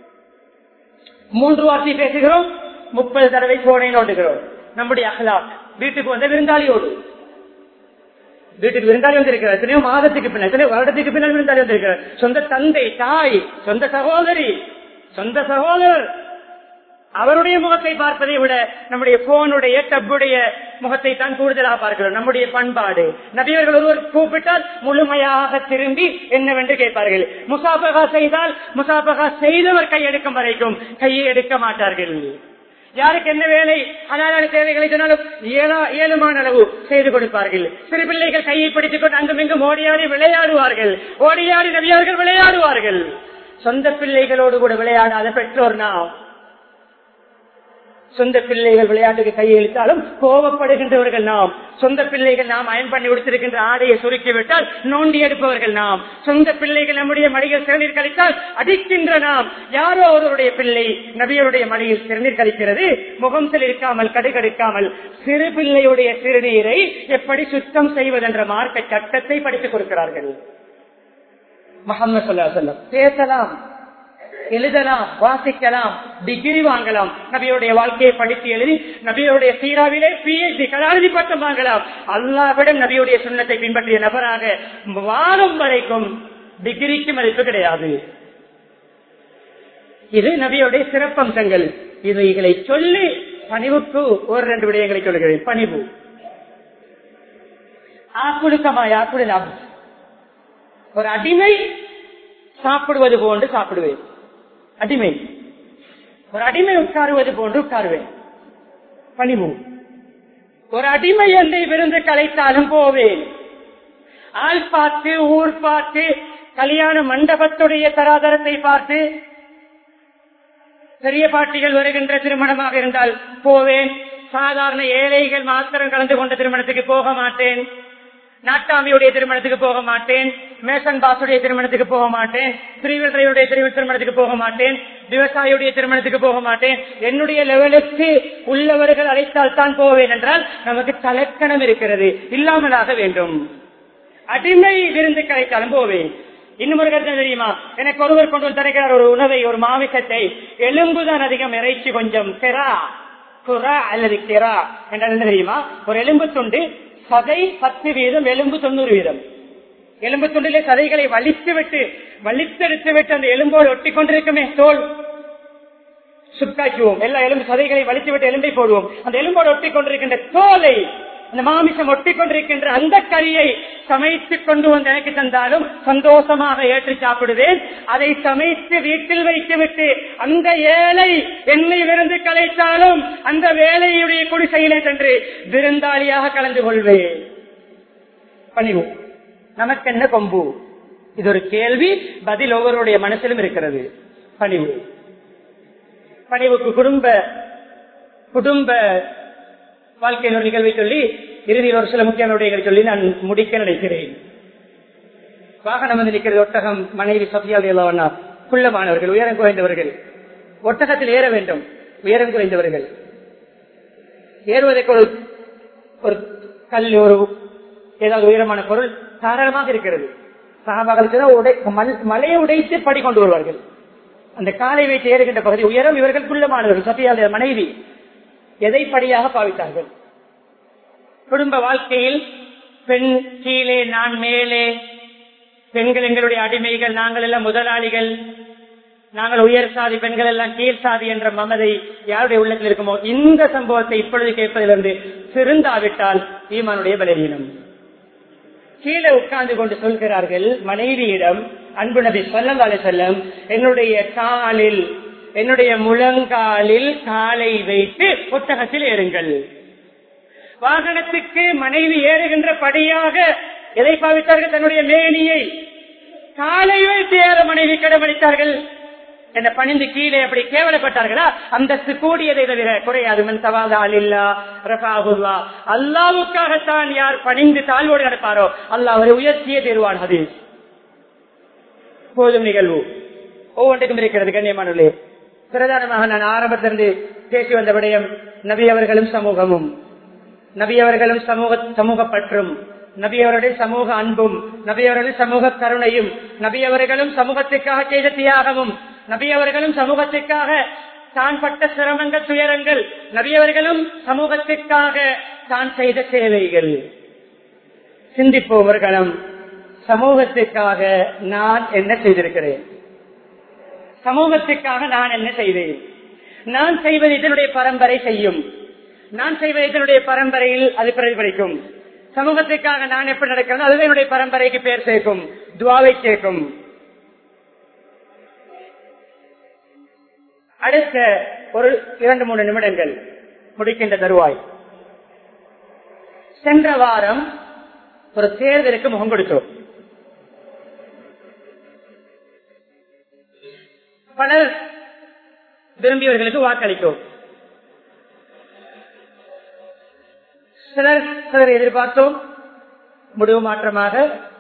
மூன்று வார்த்தை பேசுகிறோம் முப்பது தடவை போனை நோண்டுகிறோம் நம்முடைய அகலாக் வீட்டுக்கு வந்த விருந்தாளியோடு வீட்டுக்கு விருந்தாளி வந்திருக்கிறார் எத்தனையோ மாதத்துக்கு பின்னால் எத்தனையோ வருடத்துக்கு பின்னால் விருந்தாளி வந்திருக்கிறார் சொந்த தந்தை தாய் சொந்த சகோதரி சொந்த சகோதரர் அவருடைய முகத்தை பார்ப்பதை விட நம்முடைய போனுடைய டப்புடைய முகத்தை தான் கூடுதலாக பார்க்கிறோம் நம்முடைய பண்பாடு நபியர்கள் ஒருவர் கூப்பிட்டால் முழுமையாக திரும்பி என்னவென்று கேட்பார்கள் முசாபகா செய்தால் முசாபகா செய்தவர் கையெடுக்கும் வரைக்கும் கையை எடுக்க மாட்டார்கள் யாருக்கு என்ன வேலை அனாதான தேவைகளை சொன்னாலும் இயலா- இயலுமான அளவு செய்து கொடுப்பார்கள் சிறு பிள்ளைகள் கையை பிடித்துக் கொண்டு அங்கும் இங்கும் ஓடியாடி விளையாடுவார்கள் ஓடியாடி நபியார்கள் விளையாடுவார்கள் சொந்த பிள்ளைகளோடு கூட விளையாடாத பெற்றோர் நாம் சொந்த பிள்ளைகள் விளையாட்டுக்கு கையெழுத்தாலும் கோபப்படுகின்றவர்கள் நாம் சொந்த பிள்ளைகள் நாம் அயன் பண்ணி கொடுத்திருக்கின்ற ஆடையை சுருக்கிவிட்டால் நோண்டி எடுப்பவர்கள் நாம் சொந்த பிள்ளைகள் நம்முடைய மடியில் சிறுநீர் கழித்தால் அடிக்கின்ற நாம் யாரோ ஒருவருடைய பிள்ளை நபியருடைய மடியில் சிறுநீர் கழிக்கிறது முகம் இருக்காமல் கடுகடுக்காமல் சிறு பிள்ளையுடைய சிறுநீரை எப்படி சுத்தம் செய்வதென்ற மார்க்க சட்டத்தை படித்துக் கொடுக்கிறார்கள் முகமது சொல்லா சொல்லம் பேசலாம் எழுதலாம் வாசிக்கலாம் டிகிரி வாங்கலாம் நபியுடைய வாழ்க்கையை படித்து எழுதி நபியுடைய சீராவிலே பிஎச்டி கலாநிதி பட்டம் வாங்கலாம் அல்லாவிடம் நபியுடைய சுண்ணத்தை பின்பற்றிய நபராக வாரம் வரைக்கும் டிகிரிக்கு மதிப்பு கிடையாது இது நபியுடைய சிறப்பம்சங்கள் இவைகளை சொல்லி பணிவுக்கு ஒரு ரெண்டு விடயங்களை சொல்கிறேன் பணிவு ஆக்குழுக்கமா ஆக்குழல் ஒரு அடிமை சாப்பிடுவது போன்று சாப்பிடுவேன் அடிமை ஒரு அடிமை உட்காருவது போன்று உட்காருவேன் பணிவு ஒரு அடிமை என்னை விருந்து கலைத்தாலும் போவேன் ஆள் பார்த்து ஊர் பார்த்து கல்யாண மண்டபத்துடைய தராதரத்தை பார்த்து பெரிய பாட்டிகள் வருகின்ற திருமணமாக இருந்தால் போவேன் சாதாரண ஏழைகள் மாத்திரம் கலந்து கொண்ட திருமணத்துக்கு போக மாட்டேன் நாட்டாமியுடைய திருமணத்துக்கு போக மாட்டேன் மேசன் பாசுடைய திருமணத்துக்கு போக மாட்டேன் பிரிவில்றையுடைய திருமணத்துக்கு போக மாட்டேன் விவசாயியுடைய திருமணத்துக்கு போக மாட்டேன் என்னுடைய லெவலுக்கு உள்ளவர்கள் அழைத்தால் தான் போவேன் என்றால் நமக்கு தலக்கணம் இருக்கிறது இல்லாமலாக வேண்டும் அடிமை விருந்து கிடைத்தாலும் போவேன் இன்னும் ஒரு கருத்து தெரியுமா எனக்கு ஒருவர் கொண்டு வந்து தருகிறார் ஒரு உணவை ஒரு மாமிசத்தை எலும்புதான் அதிகம் இறைச்சி கொஞ்சம் கெரா குரா அல்லது கெரா என்றால் என்ன தெரியுமா ஒரு எலும்பு துண்டு சதை பத்து வீதம் எலும்பு தொண்ணூறு வீதம் எலும்பு துண்டிலே சதைகளை வலித்து விட்டு வலித்தெடுத்து விட்டு அந்த எலும்போடு ஒட்டி கொண்டிருக்குமே தோல் சுக்காக்குவோம் எல்லா எலும்பு சதைகளை வலித்து விட்டு எலும்பை போடுவோம் அந்த எலும்போடு ஒட்டி கொண்டிருக்கின்ற தோலை அந்த மாமிசம் ஒட்டி கொண்டிருக்கின்ற அந்த கறியை சமைத்து கொண்டு வந்து எனக்கு தந்தாலும் சந்தோஷமாக ஏற்று சாப்பிடுவேன் அதை சமைத்து வீட்டில் வைத்துவிட்டு அந்த ஏழை என்னை விருந்து கலைத்தாலும் அந்த வேலையுடைய குடிசையிலே சென்று விருந்தாளியாக கலந்து கொள்வேன் பணிவு நமக்கு என்ன கொம்பு இது ஒரு கேள்வி பதில் ஒவ்வொருடைய மனசிலும் இருக்கிறது பணிவு பணிவுக்கு குடும்ப குடும்ப வாழ்க்கையின் ஒரு நிகழ்வை சொல்லி இறுதியில் ஒரு சில முக்கியமான விடயங்களை சொல்லி நான் முடிக்க நினைக்கிறேன் வாகனம் வந்து நிற்கிறது ஒட்டகம் மனைவி சபியா குள்ளமானவர்கள் உயரம் குறைந்தவர்கள் ஒட்டகத்தில் ஏற வேண்டும் உயரம் குறைந்தவர்கள் ஏறுவதற்கு ஒரு ஒரு கல் ஒரு ஏதாவது உயரமான பொருள் தாராளமாக இருக்கிறது சகாபாக்களுக்கு மலையை உடைத்து படி கொண்டு வருவார்கள் அந்த காலை வைத்து ஏறுகின்ற பகுதி உயரம் இவர்கள் குள்ளமானவர்கள் சத்தியாலய மனைவி எதை படியாக பாவித்தார்கள் குடும்ப வாழ்க்கையில் பெண் கீழே நான் மேலே பெண்கள் எங்களுடைய அடிமைகள் நாங்கள் எல்லாம் முதலாளிகள் நாங்கள் உயர் சாதி பெண்கள் எல்லாம் கீழ் சாதி என்ற மமதை யாருடைய உள்ளத்தில் இருக்குமோ இந்த சம்பவத்தை இப்பொழுது கேட்பதிலிருந்து திருந்தாவிட்டால் ஈமானுடைய பலவீனம் கீழே உட்கார்ந்து கொண்டு சொல்கிறார்கள் மனைவியிடம் அன்பு நபி சொல்லங்கால செல்லம் என்னுடைய காலில் என்னுடைய முழங்காலில் காலை வைத்து புத்தகத்தில் ஏறுங்கள் வாகனத்துக்கு மனைவி ஏறுகின்ற படியாக எதை பாவித்தார்கள் தன்னுடைய மேனியை காலை வைத்து ஏற மனைவி கடமளித்தார்கள் என்ன பணிந்து கீழே அப்படி கேவலப்பட்டார்களா அந்தஸ்து கூடியதை தவிர குறையாது மன் சவாதால் இல்லா ரஃபாகுல்லா அல்லாவுக்காகத்தான் யார் பணிந்து தாழ்வோடு நடப்பாரோ அல்லாஹ் அவரை உயர்த்தியே தருவான் அது போதும் நிகழ்வு ஒவ்வொன்றுக்கும் இருக்கிறது கண்ணியமானே பிரதானமாக நான் ஆரம்பத்திலிருந்து பேசி வந்த விடயம் நபி அவர்களும் சமூகமும் நபி அவர்களும் சமூக சமூக பற்றும் நபி அவர்களுடைய சமூக அன்பும் நபி அவர்களுடைய சமூக கருணையும் நபி அவர்களும் சமூகத்துக்காக செய்த தியாகமும் நபி அவர்களும் சமூகத்துக்காக தான் பட்ட சிரமங்கள் துயரங்கள் நபி அவர்களும் சமூகத்துக்காக தான் செய்த சேவைகள் சிந்திப்பவர்களும் சமூகத்துக்காக நான் என்ன செய்திருக்கிறேன் சமூகத்துக்காக நான் என்ன செய்தேன் நான் செய்வது இதனுடைய பரம்பரை செய்யும் நான் செய்வது இதனுடைய பரம்பரையில் அது பிரதிபலிக்கும் சமூகத்துக்காக நான் எப்படி நடக்கிறேன் அதுவே என்னுடைய பரம்பரைக்கு பேர் சேர்க்கும் துவாவை கேட்கும் அடுத்த ஒரு இரண்டு மூணு நிமிடங்கள் முடிக்கின்ற தருவாய் சென்ற வாரம் ஒரு தேர்தலுக்கு முகம் கொடுத்தோம் பலர் விரும்பியவர்களுக்கு வாக்களித்தோம் சிலர் சிலர் எதிர்பார்த்தோம் முடிவு மாற்றமாக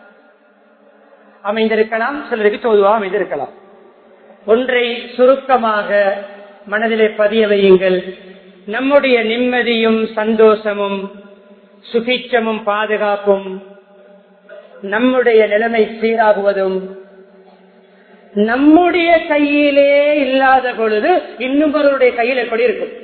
அமைந்திருக்கலாம் சிலருக்கு தோதுவாக அமைந்திருக்கலாம் ஒன்றை சுருக்கமாக மனதிலே பதிய வையுங்கள் நம்முடைய நிம்மதியும் சந்தோஷமும் சுபிச்சமும் பாதுகாப்பும் நம்முடைய நிலைமை சீராகுவதும் நம்முடைய கையிலே இல்லாத பொழுது இன்னும் ஒருவருடைய கையில் எப்படி இருக்கும்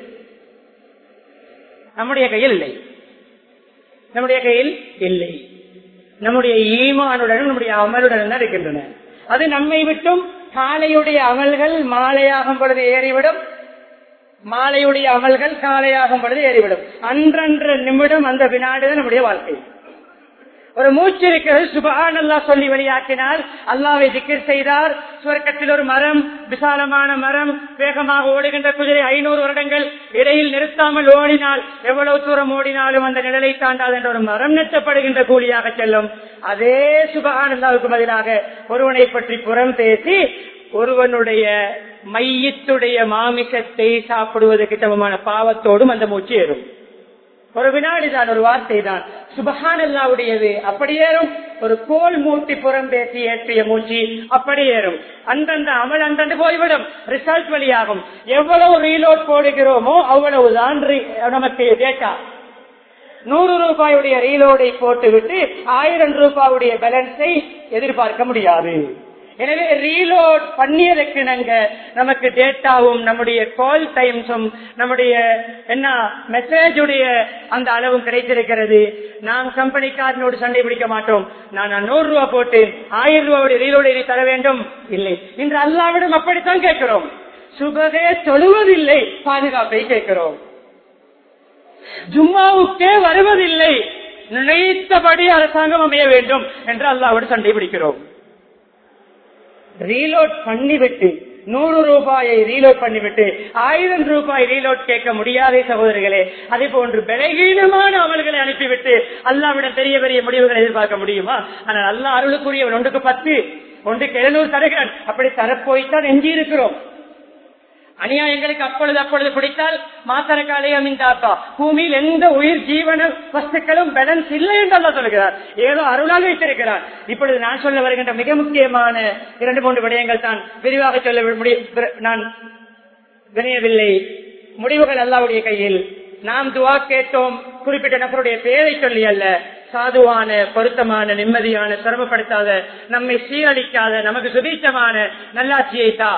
நம்முடைய கையில் இல்லை நம்முடைய கையில் இல்லை நம்முடைய ஈமானுடன் நம்முடைய அமலுடன் தான் இருக்கின்றன அது நம்மை விட்டும் காலையுடைய அமல்கள் மாலையாகும் பொழுது ஏறிவிடும் மாலையுடைய அமல்கள் காலையாகும் பொழுது ஏறிவிடும் அன்றன்ற நிமிடம் அந்த வினாடிதான் நம்முடைய வாழ்க்கை ஒரு மூச்சு இருக்கிறது சுபான் அல்லா சொல்லி வெளியாக்கினால் அல்லாவை திக்கர் செய்தார் சுவர்க்கத்தில் ஒரு மரம் விசாலமான மரம் வேகமாக ஓடுகின்ற குதிரை ஐநூறு வருடங்கள் இடையில் நிறுத்தாமல் ஓடினால் எவ்வளவு தூரம் ஓடினாலும் அந்த நிழலை தாண்டாது என்ற ஒரு மரம் நெச்சப்படுகின்ற கூலியாக செல்லும் அதே சுபகான் அல்லாவுக்கு பதிலாக ஒருவனை பற்றி புறம் பேசி ஒருவனுடைய மையத்துடைய மாமிசத்தை சாப்பிடுவதற்கு சமமான பாவத்தோடும் அந்த மூச்சு ஏறும் ஒரு வினாடி தான் ஒரு வார்த்தை தான் சுபகான் அல்லாவுடையது அப்படி ஏறும் ஒரு கோல் மூட்டி புறம் பேசி ஏற்றிய மூச்சு அப்படி ஏறும் அந்தந்த அமல் அந்தந்து போய்விடும் ரிசல்ட் வழியாகும் எவ்வளவு ரீலோட் போடுகிறோமோ அவ்வளவுதான் நமக்கு டேட்டா நூறு ரூபாயுடைய ரீலோடை போட்டுவிட்டு ஆயிரம் ரூபாயுடைய பேலன்ஸை எதிர்பார்க்க முடியாது எனவே ரீலோட் பண்ணியதற்கு நாங்க நமக்கு டேட்டாவும் நம்முடைய கால் டைம்ஸும் நம்முடைய என்ன மெசேஜுடைய அந்த அளவும் கிடைத்திருக்கிறது நாம் கம்பெனிக்காரனோடு சண்டை பிடிக்க மாட்டோம் நான் நூறு ரூபா போட்டு ஆயிரம் ரூபாவுடைய ரீலோடை தர வேண்டும் இல்லை இன்று அல்லாவிடம் அப்படித்தான் கேட்கிறோம் சுபகே தொழுவதில்லை பாதுகாப்பை கேட்கிறோம் ஜும்மாவுக்கே வருவதில்லை நினைத்தபடி அரசாங்கம் அமைய வேண்டும் என்று அல்லாவோடு சண்டை பிடிக்கிறோம் ரீலோட் பண்ணிவிட்டு நூறு ரூபாயை ரீலோட் பண்ணிவிட்டு ஆயிரம் ரூபாய் ரீலோட் கேட்க முடியாதே சகோதரிகளே அதே போன்று பலகீனமான அமல்களை அனுப்பிவிட்டு அல்லாவிடம் பெரிய பெரிய முடிவுகளை எதிர்பார்க்க முடியுமா ஆனால் அல்லா அருளுக்குரியவன் ஒன்றுக்கு பத்து ஒன்றுக்கு எழுநூறு தருகிறான் அப்படி தரப்போய்த்தான் எஞ்சி இருக்கிறோம் அநியாயங்களுக்கு அப்பொழுது அப்பொழுது பிடித்தால் மாசரக்காலையும் இந்தாப்பா பூமியில் எந்த உயிர் ஜீவன வஸ்துக்களும் பேலன்ஸ் இல்லை என்று அல்லா சொல்கிறார் ஏதோ அருளாக வைத்திருக்கிறார் இப்பொழுது நான் சொல்ல வருகின்ற மிக முக்கியமான இரண்டு மூன்று விடயங்கள் தான் விரிவாக சொல்ல முடி- நான் வினையவில்லை முடிவுகள் அல்லாவுடைய கையில் நாம் துவா கேட்டோம் குறிப்பிட்ட நபருடைய பெயரை சொல்லி அல்ல சாதுவான பொருத்தமான நிம்மதியான சிரமப்படுத்தாத நம்மை சீரழிக்காத நமக்கு சுபீட்சமான நல்லாட்சியை தா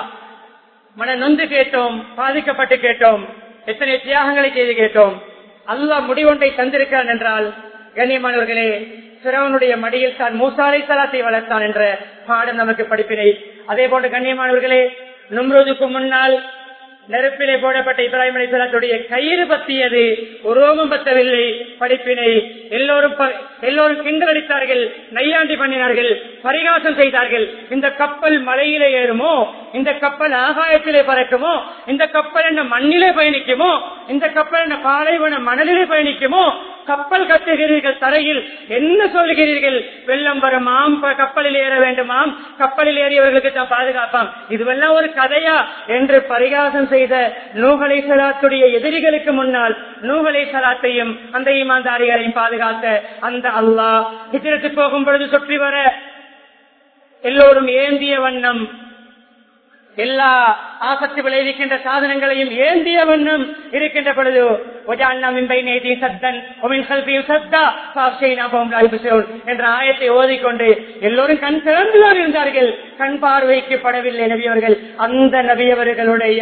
மன நொந்து கேட்டோம் பாதிக்கப்பட்டு கேட்டோம் எத்தனை தியாகங்களை செய்து கேட்டோம் அல்லாஹ் முடிவொன்றை தந்திருக்கிறான் என்றால் கண்ணியமானவர்களே சிறவனுடைய மடியில் தான் மூசாலை சலாத்தை வளர்த்தான் என்ற பாடம் நமக்கு படிப்பினை அதே போன்று கண்ணியமானவர்களே நும்ருதுக்கு முன்னால் நெருப்பிலே போடப்பட்ட இப்ராஹிம் அலிசலாத்துடைய கயிறு பத்தியது உருவமும் பத்தவில்லை படிப்பினை எல்லோரும் ப- எல்லோரும் கிண்டலடித்தார்கள் நையாண்டி பண்ணினார்கள் பரிகாசம் செய்தார்கள் இந்த கப்பல் மலையிலே ஏறுமோ இந்த கப்பல் ஆகாயத்திலே பறக்குமோ இந்த கப்பல் என்ன மண்ணிலே பயணிக்குமோ இந்த கப்பல் என்ன பாலைவன மணலிலே பயணிக்குமோ கப்பல் கட்டுகிறீர்கள் தரையில் என்ன சொல்லுகிறீர்கள் வெள்ளம் வருமாம் ப- கப்பலில் ஏற வேண்டுமாம் கப்பலில் ஏறியவர்களுக்கு தான் பாதுகாப்பாம் இதுவெல்லாம் ஒரு கதையா என்று பரிகாசம் செய்த நூகலை சலாத்துடைய எதிரிகளுக்கு முன்னால் நூகலை சலாத்தையும் அந்த ஈமான்தாரிகளையும் பாதுகாத்த அந்த அல்லாஹ் ஹிஜரத்து போகும் பொழுது சுற்றி வர எல்லோரும் ஏந்திய வண்ணம் எல்லா ஆபத்து விளைவிக்கின்ற சாதனங்களையும் ஏந்திய வண்ணம் இருக்கின்ற பொழுது وَجَعَلْنَا مِنْ بَيْنِ أَيْدِيهِمْ سَدًّا وَمِنْ خَلْفِهِمْ سَدًّا فَأَغْشَيْنَاهُمْ لَا يُبْصِرُونَ என்ற ஆயத்தை ஓதிக்கொண்டு எல்லோரும் கண் திறந்துதான் இருந்தார்கள் கண் பார்வைக்கு படவில்லை நபியவர்கள் அந்த நபியவர்களுடைய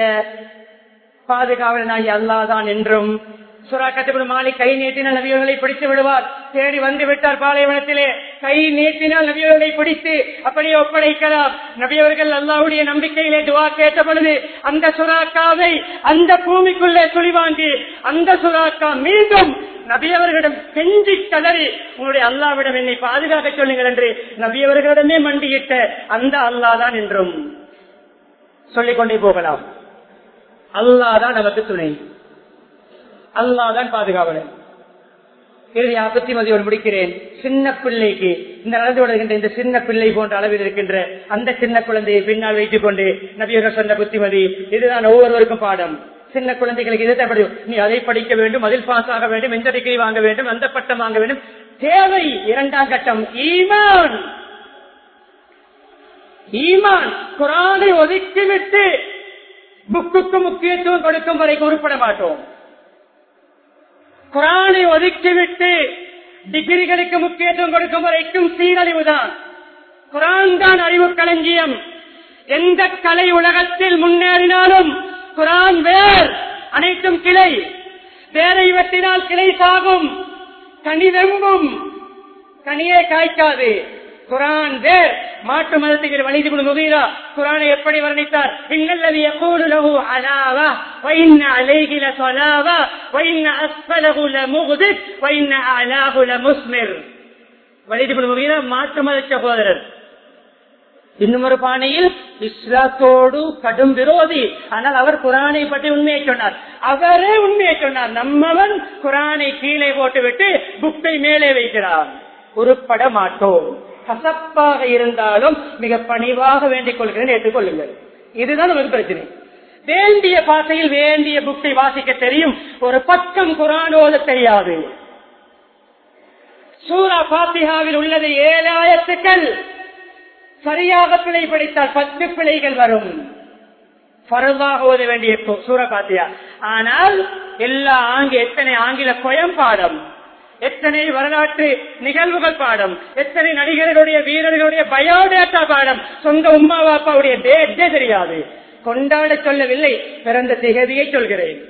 பாதுகாவலனாகி அல்லாதான் என்றும் சுறா கட்டுப்படு மாலை கை நீட்டினால் நபியவர்களை பிடித்து விடுவார் தேடி வந்து விட்டார் பாலைவனத்திலே கை நீட்டினால் நபியவர்களை பிடித்து அப்படியே ஒப்படைக்கலாம் நபியவர்கள் அல்லாவுடைய நம்பிக்கையிலே துவா கேட்ட பொழுது அந்த சுறாக்காவை அந்த பூமிக்குள்ளே சுழிவாங்கி அந்த சுறாக்கா மீண்டும் நபியவர்களிடம் கெஞ்சி கதறி உங்களுடைய அல்லாவிடம் என்னை பாதுகாக்க சொல்லுங்கள் என்று நபியவர்களிடமே மண்டியிட்ட அந்த அல்லாதான் என்றும் சொல்லிக்கொண்டே போகலாம் அல்லாதான் நமக்கு துணை அல்லாதான் பாதுகாவலன் இறுதியா புத்திமதியோடு முடிக்கிறேன் சின்ன பிள்ளைக்கு இந்த நடந்து வருகின்ற இந்த சின்ன பிள்ளை போன்ற அளவில் இருக்கின்ற அந்த சின்ன குழந்தையை பின்னால் வைத்துக் கொண்டு நபியர்கள் சொன்ன புத்திமதி இதுதான் ஒவ்வொருவருக்கும் பாடம் சின்ன குழந்தைகளுக்கு இதை படி நீ அதை படிக்க வேண்டும் அதில் பாஸ் ஆக வேண்டும் இந்த டிகிரி வாங்க வேண்டும் அந்த பட்டம் வாங்க வேண்டும் தேவை இரண்டாம் கட்டம் ஈமான் ஈமான் குரானை ஒதுக்கிவிட்டு புக்குக்கு முக்கியத்துவம் கொடுக்கும் வரை உருப்பட மாட்டோம் குரானை ஒதுக்கிவிட்டு டிகிரிகளுக்கு முக்கியத்துவம் கொடுக்கும் வரைக்கும் சீரழிவுதான் குரான் தான் அறிவு களஞ்சியம் எந்த கலை உலகத்தில் முன்னேறினாலும் குரான் வேர் அனைத்தும் கிளை வேரை வெட்டினால் கிளை சாகும் கனி வெம்பும் கனியே காய்க்காது குரான் வேர் மாற்று மதத்துக்கு வலிது குழு முகீரா குரானை எப்படி வர்ணித்தார் இன்னல்லது யகூலு லஹு அலாவா வைன்ன அலைஹி லஸலாவா வைன்ன அஸ்ஃபலஹு லமுக்தித் வைன்ன அலாஹு லமுஸ்மிர் வலிது குழு முகீரா மாற்று மத சகோதரர் இன்னும் ஒரு பானையில் இஸ்லாத்தோடு கடும் விரோதி ஆனால் அவர் குரானை பற்றி உண்மையை சொன்னார் அவரே உண்மையை சொன்னார் நம்மவன் குரானை கீழே போட்டுவிட்டு புக்கை மேலே வைக்கிறார் உருப்பட மாட்டோம் கசப்பாக இருந்தாலும் மிக பணிவாக வேண்டிக் கொள்கிறேன் ஏற்றுக்கொள்ளுங்கள் இதுதான் நமக்கு பிரச்சனை வேண்டிய பாசையில் வேண்டிய புக்கை வாசிக்க தெரியும் ஒரு பக்கம் குரான் ஓத தெரியாது சூரா பாத்திகாவில் உள்ளது ஏழாயிரத்துக்கள் சரியாக பிழை படித்தால் பத்து பிழைகள் வரும் பரவாக ஓத வேண்டிய சூர பாத்தியா ஆனால் எல்லா ஆங்கி எத்தனை ஆங்கில கொயம் பாடம் எத்தனை வரலாற்று நிகழ்வுகள் பாடம் எத்தனை நடிகர்களுடைய வீரர்களுடைய பயோடேட்டா பாடம் சொந்த உமா பாப்பாவுடைய டேட்டே தெரியாது கொண்டாட சொல்லவில்லை பிறந்த திகதியை சொல்கிறேன்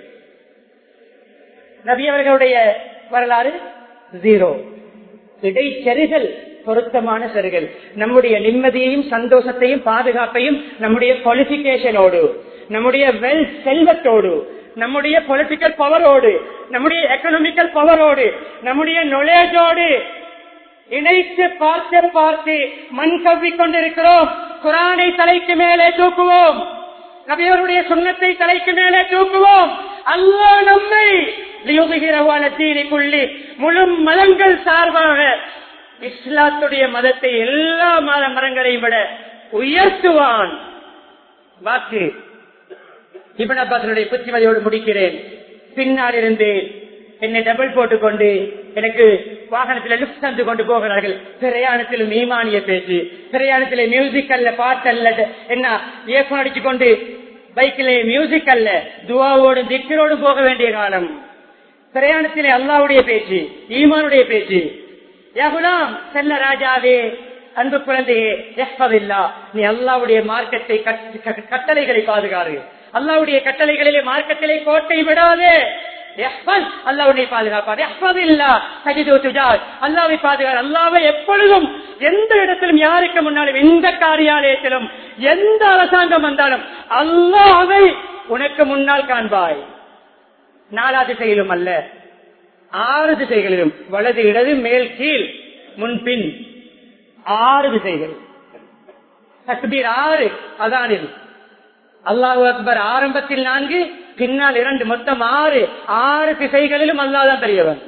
நபி அவர்களுடைய வரலாறு ஜீரோ இடைச்செருகள் பொருத்தமான செருகள் நம்முடைய நிம்மதியையும் சந்தோஷத்தையும் பாதுகாப்பையும் நம்முடைய குவாலிபிகேஷனோடு நம்முடைய வெல் செல்வத்தோடு நம்முடைய பொலிட்டிக்கல் பவரோடு நம்முடைய எக்கனாமிக்கல் பவரோடு நம்முடைய நொலேஜோடு இணைத்து பார்த்து பார்த்து மண் கவ்வி கொண்டிருக்கிறோம் குரானை தலைக்கு மேலே தூக்குவோம் நபியவருடைய சுண்ணத்தை தலைக்கு மேலே தூக்குவோம் அல்லா நம்மை தீனிக்குள்ளி முழு மதங்கள் சார்பாக இஸ்லாத்துடைய மதத்தை எல்லா மத மரங்களையும் விட உயர்த்துவான் வாக்கு இபன் அப்பாசனுடைய புத்திமதியோடு முடிக்கிறேன் பின்னால் இருந்து என்னை டபுள் போட்டுக்கொண்டு எனக்கு வாகனத்தில் லிப்ட் தந்து கொண்டு போகிறார்கள் பிரயாணத்திலும் ஈமானிய பேச்சு பிரயாணத்திலே மியூசிக் அல்ல பாட்டு அல்ல என்ன இயக்கம் அடிச்சு கொண்டு பைக்கிலே மியூசிக் அல்ல துவாவோடும் திக்கரோடும் போக வேண்டிய காலம் பிரயாணத்திலே அல்லாவுடைய பேச்சு ஈமானுடைய பேச்சு யகுலாம் செல்ல ராஜாவே அன்பு குழந்தையே எஃபதில்லா நீ அல்லாவுடைய மார்க்கத்தை கட்- க- கட்டளைகளை பாதுகாரு அல்லாவுடைய கட்டளைகளிலே மார்க்கத்திலே கோட்டை விடாதே எஹ்ஃபஸ், அல்லாஹ் உன்னை பாதுகாப்பார் எஹ்ஃபதில்லா சஜிது துஜார். அல்லாவை பாதுகார் அல்லாவை எப்பொழுதும் எந்த இடத்திலும் யாருக்கு முன்னாலும் எந்த காரியாலயத்திலும் எந்த அரசாங்கம் வந்தாலும் அல்லாவை உனக்கு முன்னால் காண்பாய் நாலா திசையிலும் அல்ல ஆறு திசைகளிலும் வலது இடது மேல் கீழ் முன்பின் ஆறு திசைகள் தக்பீர் ஆறு அதானில் அல்லாஹு அக்பர் ஆரம்பத்தில் நான்கு பின்னால் இரண்டு மொத்தம் ஆறு ஆறு திசைகளிலும் அல்லாதான் பெரியவன்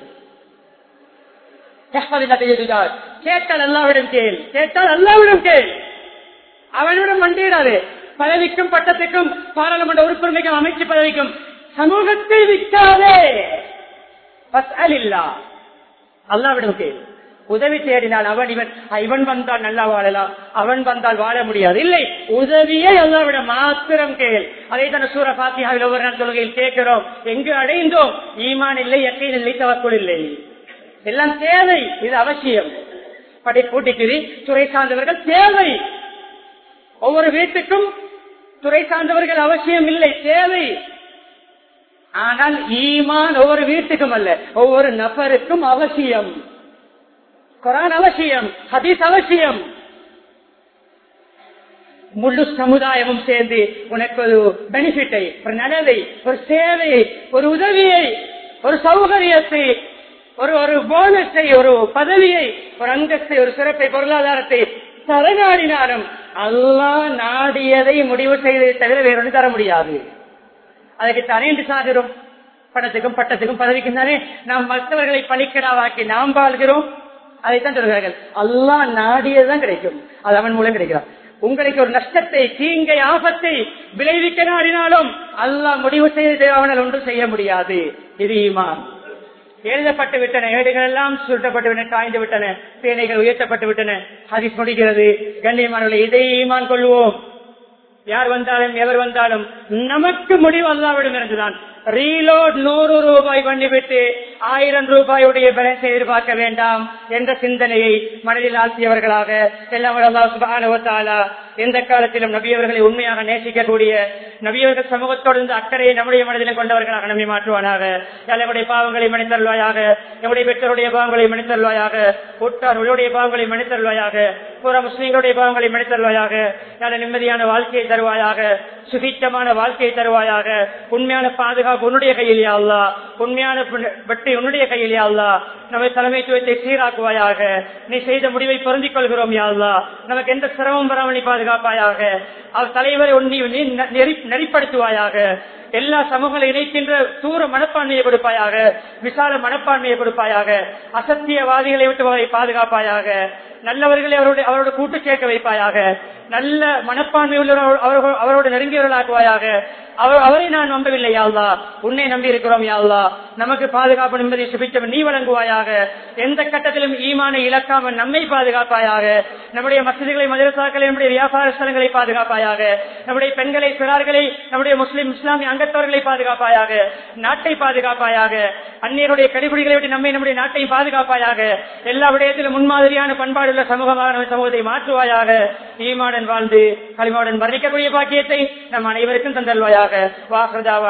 கேட்டால் அல்லாவிடம் கேள் கேட்டால் அல்லாவிடம் கேள் அவனிடம் மண்டியிடாது பதவிக்கும் பட்டத்துக்கும் பாராளுமன்ற உறுப்பினருக்கும் அமைச்சு பதவிக்கும் சமூகத்தை விற்காதே இல்லா அல்லாவிடம் கேள் உதவி தேடினால் அவன் இவன் இவன் வந்தால் நல்லா வாழலாம் அவன் வந்தால் வாழ முடியாது இல்லை உதவியை அல்லாவிடம் மாத்திரம் கேள் அதை தான சூர பாத்தியாவில் ஒவ்வொரு நாள் தொழுகையில் கேட்கிறோம் எங்கு அடைந்தோம் ஈமான் இல்லை எக்கையில் இல்லை தவக்குள் இல்லை எல்லாம் தேவை இது அவசியம் படை கூட்டிக்குது துறை சார்ந்தவர்கள் தேவை ஒவ்வொரு வீட்டுக்கும் துறை சார்ந்தவர்கள் அவசியம் இல்லை தேவை ஆனால் ஈமான் ஒவ்வொரு வீட்டுக்கும் அல்ல ஒவ்வொரு நபருக்கும் அவசியம் குரான் அவசியம் ஹதீஸ் அவசியம் முழு சமுதாயமும் சேர்ந்து உனக்கு ஒரு பெனிஃபிட்டை ஒரு நலவை ஒரு சேவையை ஒரு உதவியை ஒரு சௌகரியத்தை ஒரு ஒரு போனஸை ஒரு பதவியை ஒரு அங்கத்தை ஒரு சிறப்பை பொருளாதாரத்தை தரநாடினாலும் அல்லா நாடியதை முடிவு செய்வதை தவிர வேறொன்று தர முடியாது அதுக்கு தனைந்து சாகிறோம் பணத்துக்கும் பட்டத்துக்கும் பதவிக்கும் தானே நாம் மற்றவர்களை பழிக்கடாவாக்கி நாம் வாழ்கிறோம் அதைத்தான் சொல்கிறார்கள் அல்லா நாடியதுதான் கிடைக்கும் அது அவன் மூலம் கிடைக்கிறான் உங்களுக்கு ஒரு நஷ்டத்தை தீங்கை ஆபத்தை விளைவிக்க நாடினாலும் அல்லாஹ் முடிவு செய்து அவனால் ஒன்றும் செய்ய முடியாது இது ஈமான் எழுதப்பட்டு விட்டன ஏடுகள் எல்லாம் சுருட்டப்பட்டு விட்டன காய்ந்து விட்டன பேனைகள் உயர்த்தப்பட்டு விட்டன ஹரிஸ் முடிகிறது கண்ணியமானவர்களை இதை ஈமான் கொள்வோம் யார் வந்தாலும் எவர் வந்தாலும் நமக்கு முடிவு அல்லாவிடம் இருந்துதான் ரீலோட் நூறு ரூபாய் பண்ணிவிட்டு ஆயிரம் ரூபாயுடைய பேலன்ஸை எதிர்பார்க்க வேண்டாம் என்ற சிந்தனையை மனதில் ஆழ்த்தியவர்களாக எல்லாம் எந்த காலத்திலும் நபியவர்களை உண்மையாக நேசிக்கக்கூடிய நபியவர்கள் சமூகத்தோடு அக்கறையை நம்முடைய மனதிலும் கொண்டவர்களாக நம்மை மாற்றுவானாக நம்முடைய பாவங்களை மனிதருவாயாக நம்முடைய பெற்றோருடைய பாவங்களை மனிதருவாயாக உற்றார்களுடைய பாவங்களை மனிதருவாயாக புற முஸ்லீம்களுடைய பாவங்களை மனிதருவாயாக நல்ல நிம்மதியான வாழ்க்கையை தருவாயாக சுகிச்சமான வாழ்க்கையை தருவாயாக உண்மையான பாதுகாப்பு உன்னுடைய கையில் அல்லா உண்மையான வெற்றி உன்னுடைய கையில் அல்லா நம்மை தலைமைத்துவத்தை சீராக்குவாயாக நீ செய்த முடிவை பொருந்திக் கொள்கிறோம் யாழ்லா நமக்கு எந்த சிரமம் வராமல் நீ பாதுகாப்பாயாக அவர் தலைவரை ஒன்றி நீ நெறி- நெறிப்படுத்துவாயாக எல்லா சமூகங்களை இணைக்கின்ற தூர மனப்பான்மையை கொடுப்பாயாக விசால மனப்பான்மையை கொடுப்பாயாக அசத்தியவாதிகளை விட்டு அவரை பாதுகாப்பாயாக நல்லவர்களை அவருடைய அவரோட கூட்டு சேர்க்க வைப்பாயாக நல்ல மனப்பான்மை உள்ளவர் அவர்கள் அவரோடு நெருங்கியவர்களாக்குவாயாக அவர் அவரை நான் நம்பவில்லை யாழ்லா உன்னை நம்பி இருக்கிறோம் யாழ்லா நமக்கு பாதுகாப்பு நிம்மதி சுபிச்சம் நீ வழங்குவாயாக எந்த கட்டத்திலும் ஈமானை இழக்காமல் நம்மை பாதுகாப்பாயாக நம்முடைய மசிதிகளை மதரசாக்களை நம்முடைய வியாபார ஸ்தலங்களை பாதுகாப்பாயாக நம்முடைய பெண்களை சிறார்களை நம்முடைய முஸ்லிம் இஸ்லாமிய அங்கத்தவர்களை பாதுகாப்பாயாக நாட்டை பாதுகாப்பாயாக அந்நியருடைய கடிபிடிகளை விட்டு நம்மை நம்முடைய நாட்டை பாதுகாப்பாயாக எல்லா விடயத்திலும் முன்மாதிரியான பண்பாடுள்ள சமூகமாக நம்ம சமூகத்தை மாற்றுவாயாக ஈமாடன் வாழ்ந்து களிமாவுடன் வர்ணிக்கக்கூடிய பாக்கியத்தை நம் அனைவருக்கும் தந்தல்வாயாக வாசதாவா